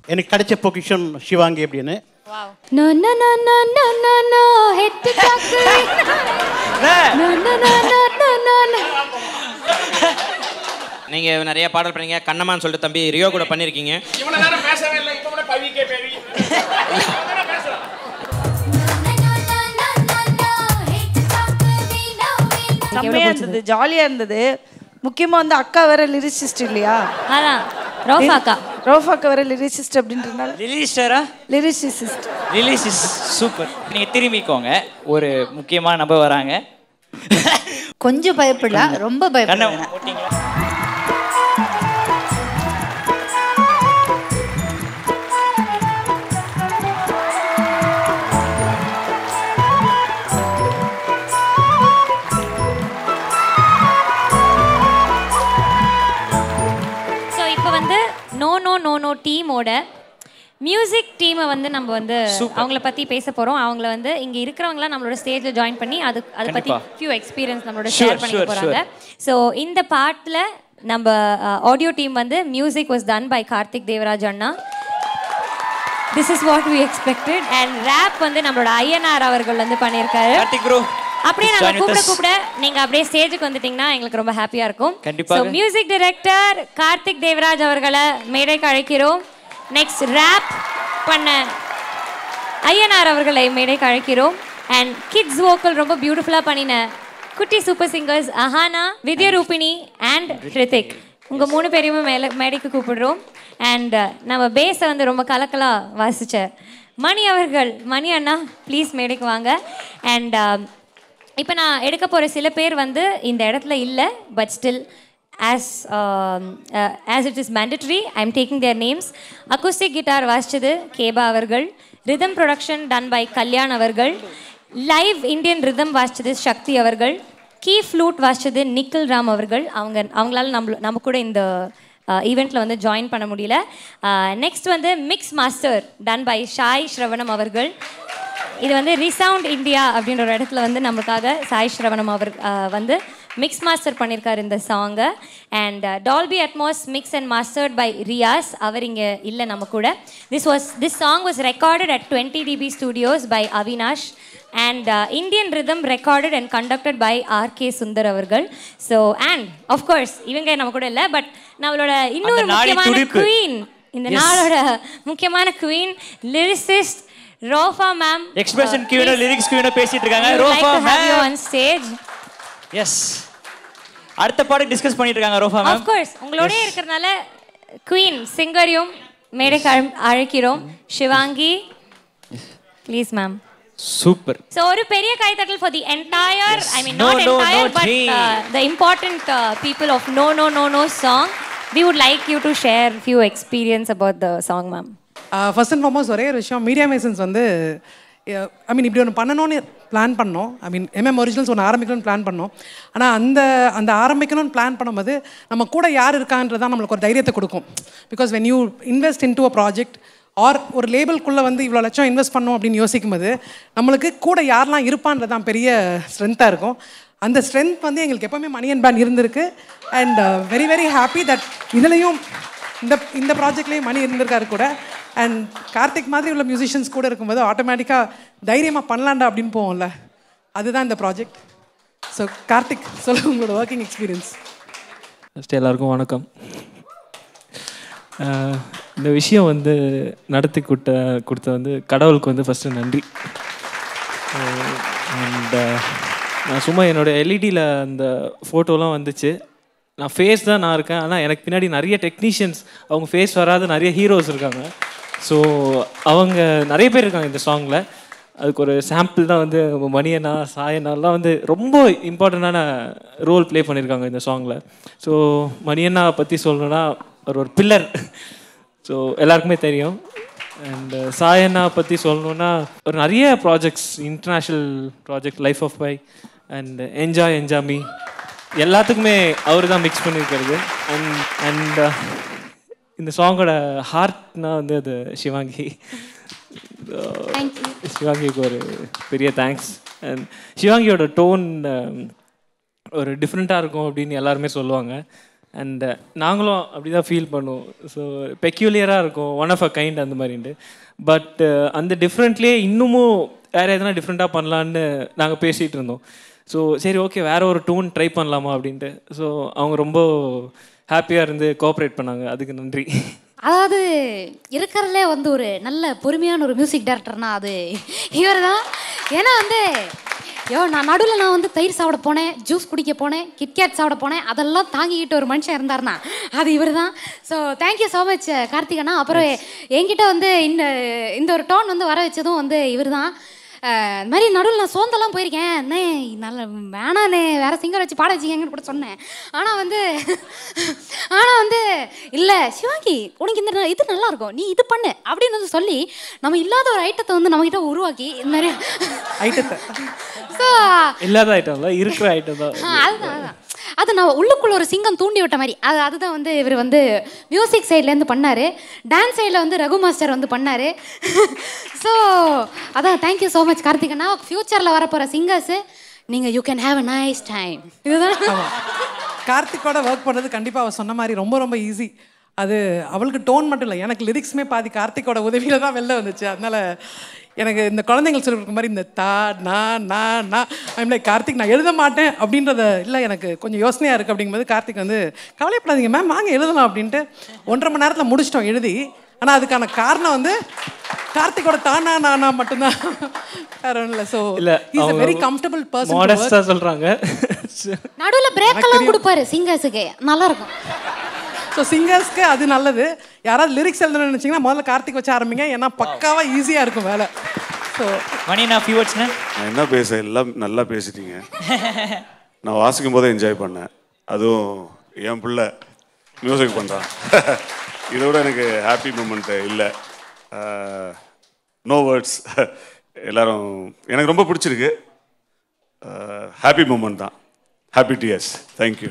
எனக்கு கிடைச்ச பொக்கிஷன் சிவாங்கி அப்படின்னு No, no, no, no, no, no, no, head to chocolate. No, no, no, no, no, no, no. நீங்க நிறைய பாடல் பண்ணீங்க கண்ணம்மான்னு சொல்லிட்டு தம்பி ரியோ கூட பண்ணிருக்கீங்க இவ்வளவு நேரம் பேசவே இல்லை இப்ப கூட பவிக்கே பேவி செம்மையா இருந்தது ஜாலியா இருந்தது முக்கியமா வந்து அக்கா வேற லிரிசிஸ்ட் இல்லையா அதான் ரோஃபா அக்கா ரோஃபா அக்கா வேற லிரிசிஸ்ட் அப்படின்றனால ரிலீஸ்டரா லிரிசிஸ்ட் ரிலீஸ் இஸ் சூப்பர் நீங்க திரும்பிக்கோங்க ஒரு முக்கியமான நபர் வராங்க கொஞ்சம் பயப்படலாம் ரொம்ப கண்ணை பயப்படலாம் மூட்டிங்களா ஸோ இப்போ வந்து நோ நோ நோ நோ டீமோட மியூசிக் டீமை வந்து நம்ம வந்து அவங்கள பற்றி பேச போகிறோம் அவங்கள வந்து இங்கே இருக்கிறவங்களாம் நம்மளோட ஸ்டேஜில் ஜாயின் பண்ணி அது அதை பற்றி கண்டிப்பா. ஃபியூ எக்ஸ்பீரியன்ஸ் நம்மளோட Sure, ஷேர் பண்ணிக்க sure, போகிறாங்க ஸோ இந்த பாட்டில் நம்ம ஆடியோ டீம் வந்து music was done by Karthik Devaraj அண்ணா this is what we expected and rap வந்து நம்மளோட ஐஎன்ஆர் அவர்கள் வந்து பண்ணியிருக்காரு கார்த்திக் ப்ரோ அப்படியே நாங்க கூப்பிட கூப்பிட நீங்க அப்படியே ஸ்டேஜுக்கு வந்துட்டீங்கன்னா எங்களுக்கு ரொம்ப ஹாப்பியா இருக்கும் கண்டிப்பாக. So music director Karthik Devaraj அவர்களை மேடைக்கு அழைக்கிறோம் நெக்ஸ்ட் ரேப் பண்ண ஐயனார் அவர்களை மேடைக்கு அழைக்கிறோம் அண்ட் கிட்ஸ் வோக்கல் ரொம்ப பியூட்டிஃபுல்லாக பண்ணின குட்டி super singers Ahana Vidyarupini and Hrithik உங்கள் மூணு பேரையுமே மேலே மேடைக்கு கூப்பிடுறோம் அண்ட் நம்ம பேஸை வந்து ரொம்ப கலக்கலாக வாசிச்ச மணி அவர்கள் மணி அண்ணா ப்ளீஸ் மேடைக்கு வாங்க அண்ட் இப்போ நான் எடுக்க போகிற சில பேர் வந்து இந்த இடத்துல இல்லை but still as as it is mandatory I am taking their names acoustic guitar வாசிச்சது கேபா அவர்கள் rhythm production done by Kalyan அவர்கள் லைவ் இந்தியன் ரிதம் வாசிச்சது சக்தி அவர்கள் கீ ஃப்ளூட் வாசிச்சது நிக்கில் ராம் அவர்கள் அவங்க அவங்களால நம்ம நம்ம கூட இந்த ஈவெண்ட்டில் வந்து ஜாயின் பண்ண முடியல நெக்ஸ்ட் வந்து mix master done by Sai Shravanam அவர்கள் இது வந்து ரிசவுண்ட் இந்தியா அப்படின்ற ஒரு இடத்துல வந்து நமக்காக சாய் ஸ்ரவணம் அவர் அஹ், வந்து மிக்ஸ் மாஸ்டர் பண்ணியிருக்காரு இந்த சாங்கை and Dolby Atmos mix and mastered by Riyaz அவர் இங்கே இல்லை நம்ம கூட this was this song was recorded at twenty DB studios by Avinash and Indian rhythm recorded and conducted by R K Sundar அவர்கள் ஸோ அண்ட் ஆஃப்கோர்ஸ் இவங்க நம்ம கூட இல்லை பட் நம்மளோட இன்னொரு அந்த நாடி முக்கியமான துடிப்பு. குவீன் இந்த Yes. நாளோட முக்கியமான queen lyricist Rofa ma'am expression கியூனோ லிரிக்ஸ் கியூனோ பேசிட்டு இருக்காங்க Rofa ma'am on stage yes அடுத்த பாட்டு டிஸ்கஸ் பண்ணிட்டு இருக்காங்க ரோஃபா மேம் ஆஃப் கோர்ஸ் உங்களோடயே இருக்கிறதுனால குவீன் சிங்கரையும் மேடைக்கு அழ- அழைக்கிறோம் Sivaangi please ma'am super so ஒரு பெரிய கைத்தட்டல் for the entire I mean No, not no, entire no but change. The important people of no no no no song we would like you to share few experience about the song ma'am first and foremost ஒரே ஒரு விஷயம் media masons வந்து ஐ மீன் இப்படி ஒன்று பண்ணணும்னு plan பண்ணோம் ஐ மீன் MM originals ஒன்று ஆரம்பிக்கணும்னு பிளான் பண்ணோம் ஆனால் அந்த அந்த ஆரம்பிக்கணும்னு பிளான் பண்ணும்போது நம்ம கூட யார் இருக்கான்றதான் நம்மளுக்கு ஒரு தைரியத்தை கொடுக்கும் because when you invest into a project or ஒரு லேபிள்குள்ளே வந்து இவ்வளோ லட்சம் இன்வெஸ்ட் பண்ணோம் அப்படின்னு யோசிக்கும் போது நம்மளுக்கு கூட யாரெல்லாம் இருப்பான்றது தான் பெரிய ஸ்ட்ரென்த்தாக இருக்கும் அந்த ஸ்ட்ரென்த் வந்து எங்களுக்கு எப்போவுமே மணி அண்ட் பேண்ட் இருந்திருக்கு and very very happy that இதுலேயும் இந்த இந்த ப்ராஜெக்ட்லேயும் மணி இருந்திருக்காரு கூட அண்ட் கார்த்திக் மாதிரி உள்ள மியூசிஷியன்ஸ் கூட இருக்கும்போது ஆட்டோமேட்டிக்காக தைரியமாக பண்ணலாண்டா அப்படின்னு போவோம்ல அதுதான் இந்த ப்ராஜெக்ட் ஸோ கார்த்திக் சொல்லுங்க உங்களோட ஒர்க்கிங் எக்ஸ்பீரியன்ஸ் ஃபஸ்ட்டு எல்லாருக்கும் வணக்கம் அஹ் இந்த விஷயம் வந்து நடத்தி கொடுத்த கொடுத்த வந்து கடவுளுக்கு வந்து ஃபஸ்ட்டு நன்றி அண்ட் நான் சும்மா என்னோட எல்இடியில் அந்த ஃபோட்டோலாம் வந்துச்சு நான் ஃபேஸ் தான் நான் இருக்கேன் ஆனால் எனக்கு பின்னாடி நிறைய டெக்னீஷியன்ஸ் அவங்க ஃபேஸ் வராத நிறைய ஹீரோஸ் இருக்காங்க ஸோ அவங்க நிறைய பேர் இருக்காங்க இந்த சாங்கில் அதுக்கு ஒரு சாம்பிள் தான் வந்து மணியண்ணா சாயண்ணாலாம் வந்து ரொம்ப இம்பார்ட்டண்ட்டான ரோல் ப்ளே பண்ணியிருக்காங்க இந்த சாங்கில் ஸோ மணியண்ணா பற்றி சொல்லணும்னா அவர் ஒரு பில்லர் ஸோ எல்லாருக்குமே தெரியும் அண்ட் சாயண்ணா பற்றி சொல்லணும்னா ஒரு நிறைய projects international project life of Pi and enjoy Enjaami எல்லாத்துக்குமே அவர் தான் மிக்ஸ் பண்ணியிருக்கிறது அண்ட் அண்ட் இந்த சாங்கோட ஹார்ட்னா வந்து அது சிவாங்கி சிவாங்கிக்கு ஒரு பெரிய தேங்க்ஸ் அண்ட் சிவாங்கியோட டோன் ஒரு டிஃப்ரெண்ட்டாக இருக்கும் அப்படின்னு எல்லாருமே சொல்லுவாங்க அண்ட் நாங்களும் அப்படி தான் ஃபீல் பண்ணுவோம் ஸோ பெக்யூலியராக இருக்கும் ஒன் ஆஃப் அ கைண்ட் அந்த மாதிரின்ட்டு பட் அந்த டிஃப்ரெண்ட்லேயே இன்னமும் வேறு எதனா டிஃப்ரெண்ட்டாக பண்ணலான்னு நாங்கள் பேசிகிட்டு இருந்தோம் ஸோ சரி ஓகே வேறு ஒரு டூன் ட்ரை பண்ணலாமா அப்படின்ட்டு ஸோ அவங்க ரொம்ப ஹாப்பியாக இருந்து கோஆப்ரேட் பண்ணாங்க அதுக்கு நன்றி அதாவது இருக்கிறதுலே வந்து ஒரு நல்ல பொறுமையான ஒரு மியூசிக் டைரக்டர்னா அது இவர் தான் ஏன்னா வந்து ஐயோ நான் நடுவில் நான் வந்து தயிர் சாப்பிட போனேன் ஜூஸ் குடிக்க போனேன் கிட்கேட் சாப்பிட போனேன் அதெல்லாம் தாங்கிக்கிட்டு ஒரு மனுஷன் இருந்தாருன்னா அது இவர் தான் ஸோ தேங்க்யூ ஸோ மச் கார்த்திகண்ணா அப்புறம் என்கிட்ட வந்து இந்த இந்த ஒரு டோன் வந்து வர வச்சதும் வந்து இவர் தான் இந்த மாதிரி நடுவில் நான் சோந்தெல்லாம் போயிருக்கேன் அண்ணே நல்ல வேணாண்ணே வேற சிங்கர் வச்சு பாட வச்சுக்கங்கன்னு கூட சொன்னேன் ஆனால் வந்து ஆனால் வந்து இல்லை சிவாங்கி உனக்கு இந்த ந- இது நல்லா இருக்கும் நீ இது பண்ணு அப்படின்னு வந்து சொல்லி நம்ம இல்லாத ஒரு ஐட்டத்தை வந்து நம்மகிட்ட உருவாக்கி இந்த மாதிரி ஐட்டத்தை ஸோ இல்லாத ஐட்டம்ல இருக்கிற ஐட்டம் தான் அதுதான் அதுதான் அது நான் உள்ளுக்குள்ள ஒரு சிங்கம் தூண்டி விட்ட மாதிரி அது அதுதான் வந்து இவர் வந்து மியூசிக் சைட்லேருந்து பண்ணார் டான்ஸ் சைடில் வந்து ரகு மாஸ்டர் வந்து பண்ணார் ஸோ அதான் தேங்க்யூ ஸோ மச் கார்த்திகண்ணா ஃப்யூச்சரில் வரப்போகிற சிங்கர்ஸு நீங்கள் you can have a nice time இதுதான் கார்த்திக்கோட ஒர்க் பண்ணுறது கண்டிப்பாக அவள் சொன்ன மாதிரி ரொம்ப ரொம்ப ஈஸி அது அவளுக்கு டோன் மட்டும் இல்லை எனக்கு லிரிக்ஸுமே பாதி கார்த்திக்கோட உதவியில தான் வெளில வந்துச்சு அதனால எனக்கு இந்த குழந்தைகள் சொல்லி கொடுக்குற மாதிரி இந்த தா நா நா நா ஐம் லைக் கார்த்திக் நான் எழுத மாட்டேன் அப்படின்றத இல்லை எனக்கு கொஞ்சம் யோசனையாக இருக்குது அப்படிங்கும்போது கார்த்திக் வந்து கவலைப்படாதீங்க மேம் வாங்க எழுதலாம் அப்படின்ட்டு ஒன்றரை மணி நேரத்தில் முடிச்சிட்டோம் எழுதி ஆனால் அதுக்கான காரணம் வந்து கார்த்திக்கோட தானா நானா மட்டும்தான் வேற ஒன்றும் இல்லை ஸோ இல்ல is a very comfortable person மாடஸ்டா சொல்றாங்க நடுவில் பிரேக் எல்லாம் கொடுப்பாரு சிங்கர்ஸுக்கு நல்லா இருக்கும் ஸோ சிங்கர்ஸ்க்கு அது நல்லது யாராவது லிரிக்ஸ் எழுதணும்னு நினச்சிங்கன்னா முதல்ல கார்த்திக் வச்சு ஆரம்பிங்க ஏன்னா பக்காவாக ஈஸியாக இருக்கும் வேலை ஸோ மணி நான் ஃபியூவர்ட்ஸ்னு நான் என்ன பேச எல்லாம் நல்லா பேசிட்டீங்க நான் வாசிக்கும் போதே என்ஜாய் பண்ணேன் அதுவும் என் பிள்ளை மியூசிக் பண்ணுறான் இதோட எனக்கு ஹாப்பி மூமெண்ட் இல்லை நோ வேர்ட்ஸ் எல்லாரும் எனக்கு ரொம்ப பிடிச்சிருக்கு ஹாப்பி மூமெண்ட் தான் ஹாப்பி டியர்ஸ் தேங்க்யூ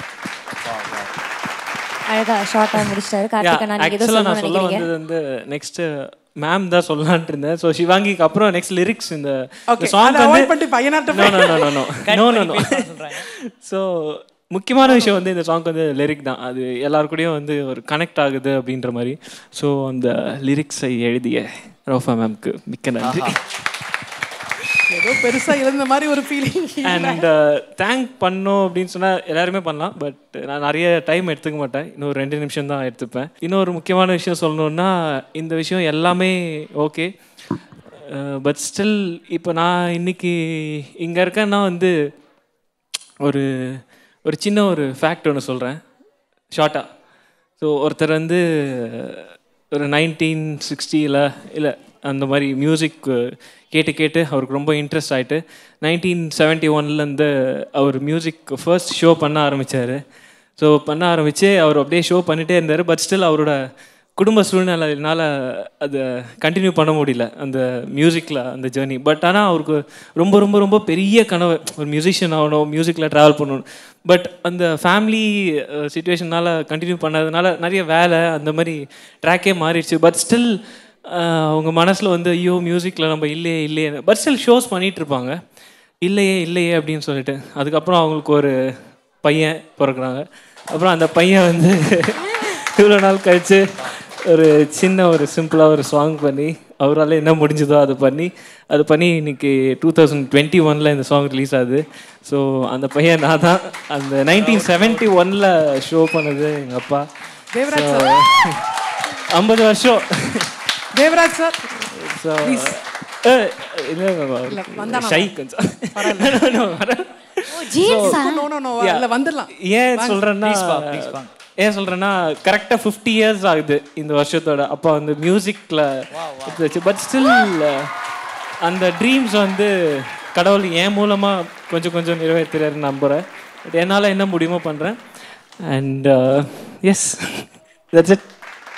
அழகா ஷார்ட்டாக முடிச்சிட்டாரு கார்த்திகண்ணா நீங்கள் எதோ ஆக்சுவலாக நான் சொல்லணும்னு சொல்ல நினைக்கிறீங்க வந்தது வந்து நெக்ஸ்ட் மேம் தான் சொல்லலான்ட்டு இருந்தேன் ஸோ சிவாங்கிக்கு அப்புறம் நெக்ஸ்ட் லிரிக்ஸ் இந்த Okay, சாங் அதை avoid பண்ணிட்டு பையனாட்ட நோ போய். No no no no no no so முக்கியமான விஷயம் வந்து இந்த சாங் வந்து லிரிக் தான் அது எல்லாரு கூடயும் வந்து ஒரு கனெக்ட் ஆகுது அப்படின்ற மாதிரி ஸோ அந்த லிரிக்ஸை எழுதிய ரோஃபா மேம்க்கு மிக்க நன்றி ஏதோ பெருசாக எழுந்த மாதிரி ஒரு ஃபீலிங் அண்ட் தேங்க் பண்ணோம் அப்படின்னு சொன்னால் எல்லாருமே பண்ணலாம் பட் நான் நிறைய டைம் எடுத்துக்க மாட்டேன் இன்னும் ஒரு ரெண்டு நிமிஷம் தான் எடுத்துப்பேன் இன்னொரு முக்கியமான விஷயம் சொல்லணுன்னா இந்த விஷயம் எல்லாமே ஓகே பட் ஸ்டில் இப்போ நான் இன்னைக்கு இங்கே இருக்கேன்னா வந்து ஒரு ஒரு சின்ன ஒரு ஃபேக்ட் ஒன்று சொல்கிறேன் ஷார்ட்டாக ஸோ ஒருத்தர் வந்து ஒரு நைன்டீன் சிக்ஸ்டியில் இல்லை அந்த மாதிரி மியூசிக் கேட்டு கேட்டு அவருக்கு ரொம்ப இன்ட்ரெஸ்ட் ஆகிட்டு நைன்டீன் செவன்ட்டி ஒன்லேருந்து அவர் மியூசிக் ஃபர்ஸ்ட் ஷோ பண்ண ஆரம்பித்தார் ஸோ பண்ண ஆரம்பித்து அவர் அப்படியே ஷோ பண்ணிகிட்டே இருந்தார் பட் ஸ்டில் அவரோட குடும்ப சூழ்நிலையினால அதை கண்டினியூ பண்ண முடியல அந்த மியூசிக்கில் அந்த ஜேர்னி பட் ஆனால் அவருக்கு ரொம்ப ரொம்ப ரொம்ப பெரிய கனவு ஒரு மியூசிஷியன் ஆகணும் மியூசிக்கில் ட்ராவல் பண்ணணும் பட் அந்த ஃபேமிலி சுச்சுவேஷனால் கண்டினியூ பண்ணதுனால நிறைய வேலை அந்த மாதிரி ட்ராக்கே மாறிடுச்சு பட் ஸ்டில் அவங்க மனசில் வந்து ஐயோ மியூசிக்கில் நம்ம இல்லையே இல்லையே பட் ஸ்டில் ஷோஸ் பண்ணிகிட்டு இருப்பாங்க இல்லையே இல்லையே அப்படின்னு சொல்லிட்டு அதுக்கப்புறம் அவங்களுக்கு ஒரு பையன் பிறக்குறாங்க அப்புறம் அந்த பையன் வந்து இவ்வளோ நாள் கழிச்சு ஒரு சின்ன ஒரு சிம்பிளாக ஒரு சாங் பண்ணி அவரால் என்ன முடிஞ்சதோ அதை பண்ணி அது பண்ணி இன்னைக்கு டூ தௌசண்ட் டுவெண்ட்டி ஒனில் இந்த சாங் ரிலீஸ் ஆகுது ஸோ அந்த பையன் நான் தான் அந்த நைன்டீன் செவன்ட்டி ஒனில் ஷோ பண்ணது எங்கள் அப்பா தேவராஜ் So, ஐம்பது வருஷம் தேவராஜ் சார் ஸோ வந்தானா? ஷை கொஞ்சம் No, no, வர- ஜீன்ஸா நோ நோ நோ Yeah. இல்லை வந்துடலாம் ஏன் சொல்றேன்னா Please வா, please வா. ஏன் சொல்றேன்னா கரெக்டாக ஃபிஃப்டி இயர்ஸ் ஆகுது இந்த வருஷத்தோட அப்போ வந்து மியூசிக்கில் வச்சு பட் ஸ்டில் அந்த ட்ரீம்ஸ் வந்து கடவுள் என் மூலமாக கொஞ்சம் கொஞ்சம் நிறைவேற்றுறாருன்னு நம்புகிறேன் பட் என்னால் என்ன முடியுமோ பண்ணுறேன் and yes that's it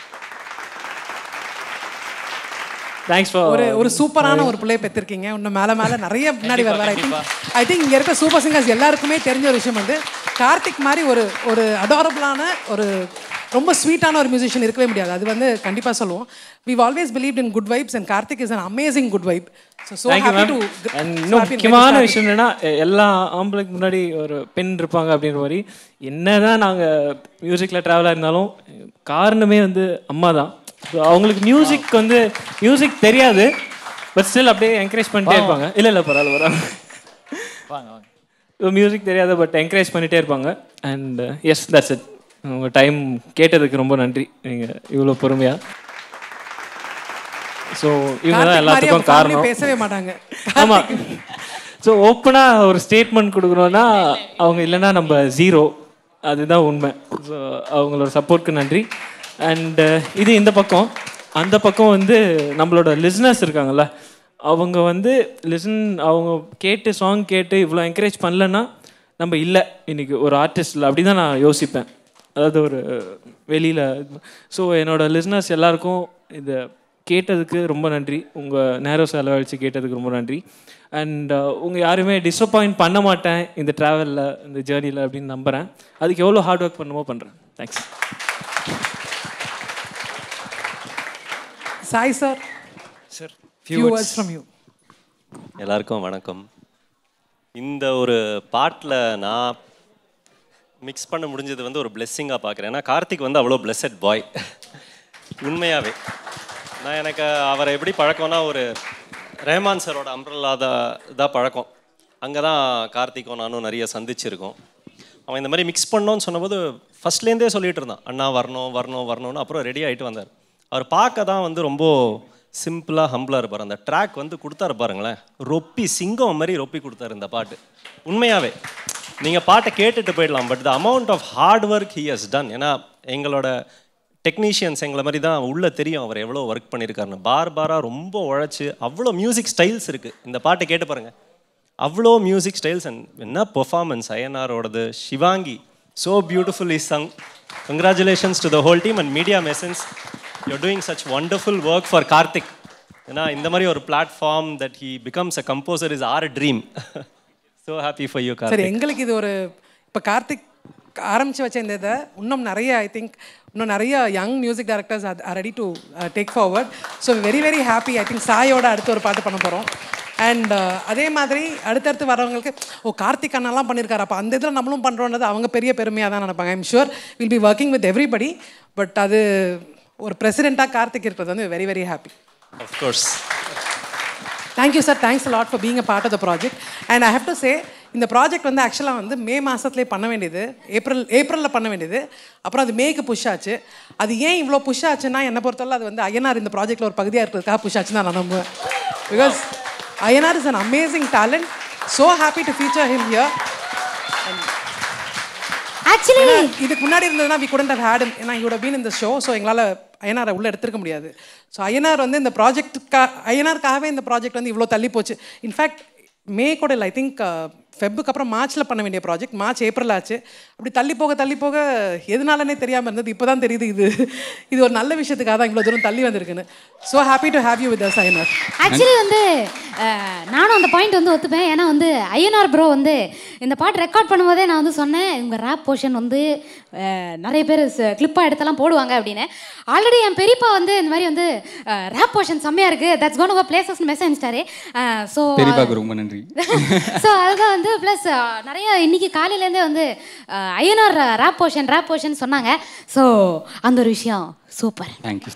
thanks for ஒரு ஒரு சூப்பரான ஒரு பிள்ளைய பெற்றிருக்கீங்க இன்னும் மேலே மேலே நிறைய முன்னாடி வருவார் ஐ திங்க் ஐ திங்க் இங்கே இருக்க சூப்பர் சிங்கர்ஸ் எல்லாருக்குமே தெரிஞ்ச ஒரு விஷயம் வந்து கார்த்திக் மாதிரி ஒரு ஒரு அடாரபிளான ஒரு ரொம்ப ஸ்வீட்டான ஒரு மியூசிஷியன் இருக்கவே முடியாது அது வந்து கண்டிப்பாக சொல்லுவோம் we've always believe in good vibes and Karthik is an amazing good vibe so so thank you happy ma'am too and இன்னும் முக்கியமான விஷயம் என்னன்னா எ- எல்லா ஆம்பளைக்கு முன்னாடி ஒரு பெண் இருப்பாங்க அப்படின்ற மாதிரி என்னதான் நாங்கள் மியூசிக்கில் ட்ராவலாக இருந்தாலும் காரணமே வந்து அம்மா தான் So, அவங்களுக்கு மியூசிக் வந்து மியூசிக் தெரியாது பட் ஸ்டில் அப்படியே என்கரேஜ் பண்ணிட்டே இருப்பாங்க இல்லை இல்லை பரவாயில்ல பரவாயில்ல வாங்க வாங்க மியூசிக் தெரியாத பட் என்கரேஜ் பண்ணிட்டே இருப்பாங்க அண்ட் எஸ் தட்ஸ் இட் உங்கள் டைம் கேட்டதுக்கு ரொம்ப நன்றி நீங்கள் இவ்வளோ பொறுமையாக ஸோ இவங்க தான் எல்லாத்துக்கும் காரணம் பேசவே மாட்டாங்க ஆமாம் ஸோ ஓப்பனாக ஒரு ஸ்டேட்மெண்ட் கொடுக்குறோன்னா அவங்க இல்லைன்னா நம்ம ஜீரோ அதுதான் உண்மை ஸோ அவங்களோட சப்போர்ட்க்கு நன்றி அண்டு இது இந்த பக்கம் அந்த பக்கம் வந்து நம்மளோட லிஸ்னஸ் இருக்காங்கல்ல அவங்க வந்து லிசன் அவங்க கேட்டு சாங் கேட்டு இவ்வளோ என்கரேஜ் பண்ணலன்னா நம்ம இல்லை இன்னைக்கு ஒரு ஆர்டிஸ்டில் அப்படி தான் நான் யோசிப்பேன் அதாவது ஒரு வெளியில் ஸோ என்னோட லிஸ்னஸ் எல்லாருக்கும் இதை கேட்டதுக்கு ரொம்ப நன்றி உங்கள் நேரம் செலவழித்து கேட்டதுக்கு ரொம்ப நன்றி அண்ட் உங்கள் யாருமே டிசப்பாயிண்ட் பண்ண மாட்டேன் இந்த ட்ராவலில் இந்த ஜேர்னியில் அப்படின்னு நம்புகிறேன் அதுக்கு எவ்வளோ ஹார்ட் ஒர்க் பண்ணுமோ பண்ணுறேன் thanks Sai sir sir few words from you எல்லாருக்கும் வணக்கம் இந்த ஒரு பாட்டில் நான் மிக்ஸ் பண்ண முடிஞ்சது வந்து ஒரு பிளெஸ்ஸிங்காக பார்க்குறேன் ஏன்னா கார்த்திக் வந்து அவ்வளோ பிளெஸட் பாய் உண்மையாகவே நான் எனக்கு அவரை எப்படி பழக்கம்னா ஒரு ரஹ்மான் சரோட அம்ரல்லா தான் தான் பழக்கம் அங்கே தான் கார்த்திக்கும் நானும் நிறைய சந்திச்சிருக்கோம் அவன் இந்த மாதிரி மிக்ஸ் பண்ணோன்னு சொன்னபோது ஃபஸ்ட்லேருந்தே சொல்லிட்டு இருந்தான் அண்ணா வரணும் வரணும் வரணும்னு அப்புறம் ரெடி ஆகிட்டு வந்தார் அவர் பார்க்க தான் வந்து ரொம்ப சிம்பிளாக ஹம்பிளாக இருப்பார் அந்த ட்ராக் வந்து கொடுத்தாரு பாருங்களேன் ரொப்பி சிங்கம் மாதிரி ரொப்பி கொடுத்தாரு இந்த பாட்டு உண்மையாகவே நீங்கள் பாட்டை கேட்டுட்டு போயிடலாம் but the amount of hard work he has done ஏன்னா எங்களோட டெக்னீஷியன்ஸ் எங்களை மாதிரி தான் உள்ளே தெரியும் அவர் எவ்வளோ ஒர்க் பண்ணியிருக்காருன்னு பார் பாராக ரொம்ப உழைச்சி அவ்வளோ மியூசிக் ஸ்டைல்ஸ் இருக்குது இந்த பாட்டை கேட்டு பாருங்கள் அவ்வளோ மியூசிக் ஸ்டைல்ஸ் அண்ட் என்ன பெர்ஃபார்மன்ஸ் அயனாரோடது Sivaangi so beautifully sung congratulations to the whole team and media masons you're doing such wonderful work for Karthik ஏன்னா இந்த மாதிரி ஒரு platform that he becomes a composer is our dream so happy for you சரி கார்த்திக் எங்களுக்கு இது ஒரு இப்போ கார்த்திக் ஆரம்பிச்சு வச்ச இந்த இதை இன்னும் நிறைய ஐ திங்க் இன்னும் நிறைய young music directors are ready to take forward so very very happy I think சாயோட அடுத்து ஒரு பாட்டு பண்ண போகிறோம் அண்ட் அதே மாதிரி அடுத்தடுத்து வரவங்களுக்கு ஓ கார்த்திக் அண்ணாலாம் பண்ணியிருக்காரு அப்போ அந்த இதில் நம்மளும் பண்ணுறோன்றது அவங்க பெரிய பெருமையாக தான் நினைப்பாங்க I'm sure will be working with everybody but அது ஒரு பிரசிடெண்ட்டாக கார்த்திக் இருக்கிறது வந்து very very happy of course thank you sir thanks lot for being a part of the project and I have to say இந்த ப்ராஜெக்ட் வந்து ஆக்சுவலாக வந்து மே மாதத்துலேயே பண்ண வேண்டியது ஏப்ரல் ஏப்ரலில் பண்ண வேண்டியது அப்புறம் அது மேக்கு புஷ் ஆச்சு அது ஏன் இவ்வளோ புஷ் ஆச்சுன்னா என்னை பொறுத்தவரை அது வந்து ஐயனார் இந்த ப்ராஜெக்ட்டில் ஒரு பகுதியாக இருக்கிறதுக்காக புஷ் ஆச்சுன்னு தான் நான் நம்புவேன் because Ayyanar is an amazing talent so happy to feature him here actually இதுக்கு முன்னாடி இருந்ததுன்னா வி குடண்ட் ஹவ் ஹேட் ஏன்னா யூட பீன் இந்த ஷோ ஸோ எங்களால் ஐயனாரை உள்ளே எடுத்துருக்க முடியாது ஸோ ஐயனார் வந்து இந்த ப்ராஜெக்ட்டுக்கா ஐயனாருக்காகவே இந்த ப்ராஜெக்ட் வந்து இவ்வளோ தள்ளி போச்சு இன்ஃபேக்ட் மே கூட இல்லை ஐ திங்க் ஃபெப்புக்கு அப்புறம் மார்ச்சில் பண்ண வேண்டிய ப்ராஜெக்ட் மார்ச் ஏப்ரல் ஆச்சு அப்படி தள்ளி போக தள்ளி போக எதனாலனே தெரியாமல் இருந்தது இப்போ தான் தெரியுது இது இது ஒரு நல்ல விஷயத்துக்காக தான் இவ்வளோ தூரம் தள்ளி வந்திருக்குன்னு so happy to have you with us Ayyanar actually வந்து அஹ், நானும் அந்த பாயிண்ட் வந்து ஒத்துப்பேன் ஏன்னா வந்து ஐயனார் ப்ரோ வந்து இந்த பாட்டு ரெக்கார்ட் பண்ணும்போதே நான் வந்து சொன்னேன் உங்கள் ரேப் போர்ஷன் வந்து அஹ், நிறைய பேர் கிளிப்பாக எடுத்தெல்லாம் போடுவாங்க அப்படின்னு ஆல்ரெடி என் பெரியப்பா வந்து இந்த மாதிரி வந்து ரேப் போர்ஷன் செம்மையாக இருக்குது that's gone over places message அனுப்பிச்சிட்டாரு ஸோ பெரியப்பாக்கு ரொம்ப நன்றி ஸோ அதுதான் வந்து ப்ளஸ் நிறைய இன்னைக்கு காலையிலேருந்தே வந்து அஹ், Ayyanar rap portion rap portion சொன்னாங்க ஸோ அந்த ஒரு விஷயம் super thank you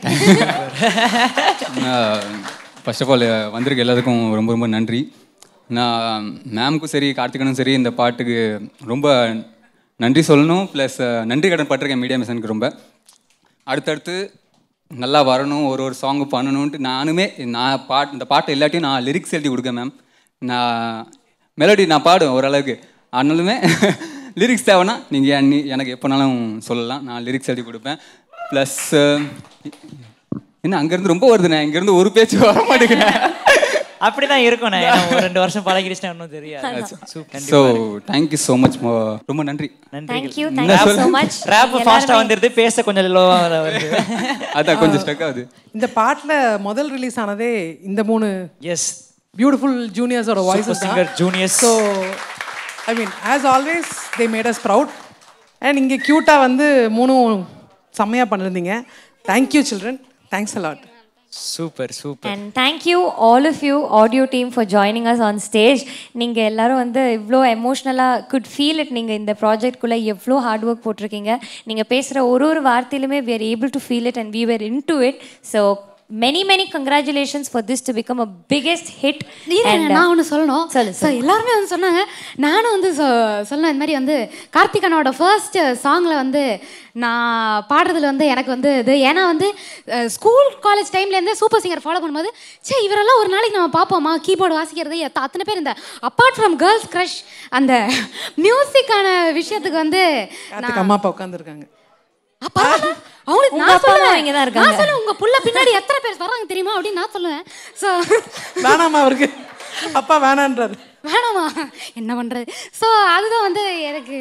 first of all வந்திருக்க எல்லாத்துக்கும் ரொம்ப ரொம்ப நன்றி நான் மேம்க்கும் சரி கார்த்திகனும் சரி இந்த பாட்டுக்கு ரொம்ப நன்றி சொல்லணும் ப்ளஸ் நன்றி கடன் பட்டிருக்கேன் மீடியா மிஷனுக்கு ரொம்ப அடுத்தடுத்து நல்லா வரணும் ஒரு ஒரு சாங்கு பண்ணணுன்ட்டு நானுமே நான் பாட் இந்த பாட்டை எல்லாத்தையும் நான் லிரிக்ஸ் எழுதி கொடுக்கேன் மேம் நான் மெலடி நான் பாடுவேன் ஓரளவுக்கு ஆனாலுமே லிரிக்ஸ் தேவைன்னா நீங்கள் நீ எனக்கு எப்போனாலும் சொல்லலாம் நான் லிரிக்ஸ் எழுதி கொடுப்பேன் ப்ளஸ் என்ன அங்கேருந்து ரொம்ப வருதுண்ணே இங்கேருந்து ஒரு பேச்சு வர மாட்டேங்கிறேன் அப்படிதான் இருக்கும்ண்ணே ஏன்னா ஒரு ரெண்டு வருஷம் பழகிடுச்சுன்னா இன்னும் தெரியாது ஸோ தேங்க்யூ ஸோ மச் ரொம்ப நன்றி Thank you, என்ன thank you சொல்ல- so much. ரேப் ஃபாஸ்டா எல்லாருமே- வந்துருது பேச கொஞ்சம் லோவா வருது அதான் கொஞ்சம் ஸ்டக் ஆகுது இந்த பாட்டில் முதல் ரிலீஸ் ஆனதே இந்த மூணு எஸ் பியூட்டிஃபுல் ஜூனியர்ஸோட voices singer juniors. So I mean as always they made us proud and இங்கே க்யூட்டாக வந்து மூணும் செம்மையாக பண்ணியிருந்தீங்க thank you children thanks a lot super super and thank you all of you audio team for joining us on stage நீங்கள் எல்லாரும் வந்து இவ்வளோ எமோஷ்னலாக குட் ஃபீல் இட் நீங்கள் இந்த ப்ராஜெக்ட்குள்ளே எவ்வளோ ஹார்ட் ஒர்க் போட்டிருக்கீங்க நீங்கள் பேசுகிற ஒரு ஒரு வார்த்தையிலுமே we are able to feel it and we were into it so many many congratulations for this to become a biggest hit இரு, And, uh, நான் ஒன்று சொல்லணும் சொல்லு, ஸோ எல்லாருமே வந்து சொன்னாங்க நானும் வந்து சொ- சொன்னேன் இந்த மாதிரி வந்து கார்த்திகனோட ஃபர்ஸ்ட் சாங்கில் வந்து நான் பாடுறதுல வந்து எனக்கு வந்து இது ஏன்னா வந்து ஸ்கூல் காலேஜ் டைம்லேருந்தே சூப்பர் சிங்கர் ஃபாலோ பண்ணும்போது சே இவரெல்லாம் ஒரு நாளைக்கு நம்ம பார்ப்போமா கீபோர்டு வாசிக்கிறது எத்த- அத்தனை பேர் இந்த அப்பார்ட் ஃப்ரம் கேர்ள்ஸ் க்ரஷ் அந்த மியூசிக்கான விஷயத்துக்கு வந்து கார்த்திக் அம்மா அப்பா உட்காந்துருக்காங்க அவங்களுக்கு உங்க நான் அப்பா அம்மா சொல்லுவேன் இங்க தான் இருக்காங்க. நான் சொல்லுவேன் உங்க புள்ள பின்னாடி எத்தனை பேர் வர்றாங்க தெரியுமா அப்படின்னு நான் சொல்லுவேன் ஸோ வேணாமா அவருக்கு அப்பா வேணான்றாரு வேணாமா என்ன பண்றது ஸோ அதுதான் வந்து எனக்கு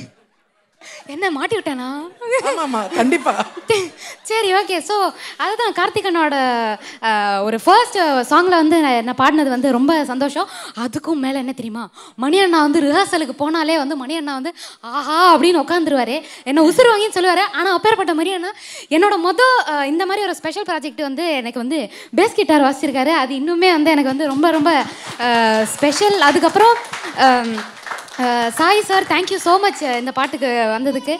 என்ன மாட்டி விட்டேனா ஆமாம்மா கண்டிப்பா சரி ஓகே ஸோ அதுதான் கார்த்திகனோட அஹ், ஒரு ஃபர்ஸ்ட் சாங்கில் வந்து நான் நான் பாடினது வந்து ரொம்ப சந்தோஷம் அதுக்கும் மேலே என்ன தெரியுமா மணி அண்ணா வந்து ரிஹர்சலுக்கு போனாலே வந்து மணி அண்ணா வந்து ஆஹா அப்படின்னு உட்காந்துருவாரு என்ன உசுறு வாங்கின்னு சொல்லுவார் ஆனால் அப்பேற்பட்ட மணி அண்ணா என்னோட மொதல் அஹ், இந்த மாதிரி ஒரு ஸ்பெஷல் ப்ராஜெக்ட் வந்து எனக்கு வந்து பேஸ் கிட்டார் வாசிச்சிருக்காரு அது இன்னுமே வந்து எனக்கு வந்து ரொம்ப ரொம்ப ஸ்பெஷல் அதுக்கப்புறம் அம், அஹ், Sai sir thank you so much இந்த பாட்டுக்கு வந்ததுக்கு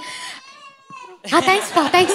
ஆ தேங்க்ஸ்ப்பா தேங்க்ஸ்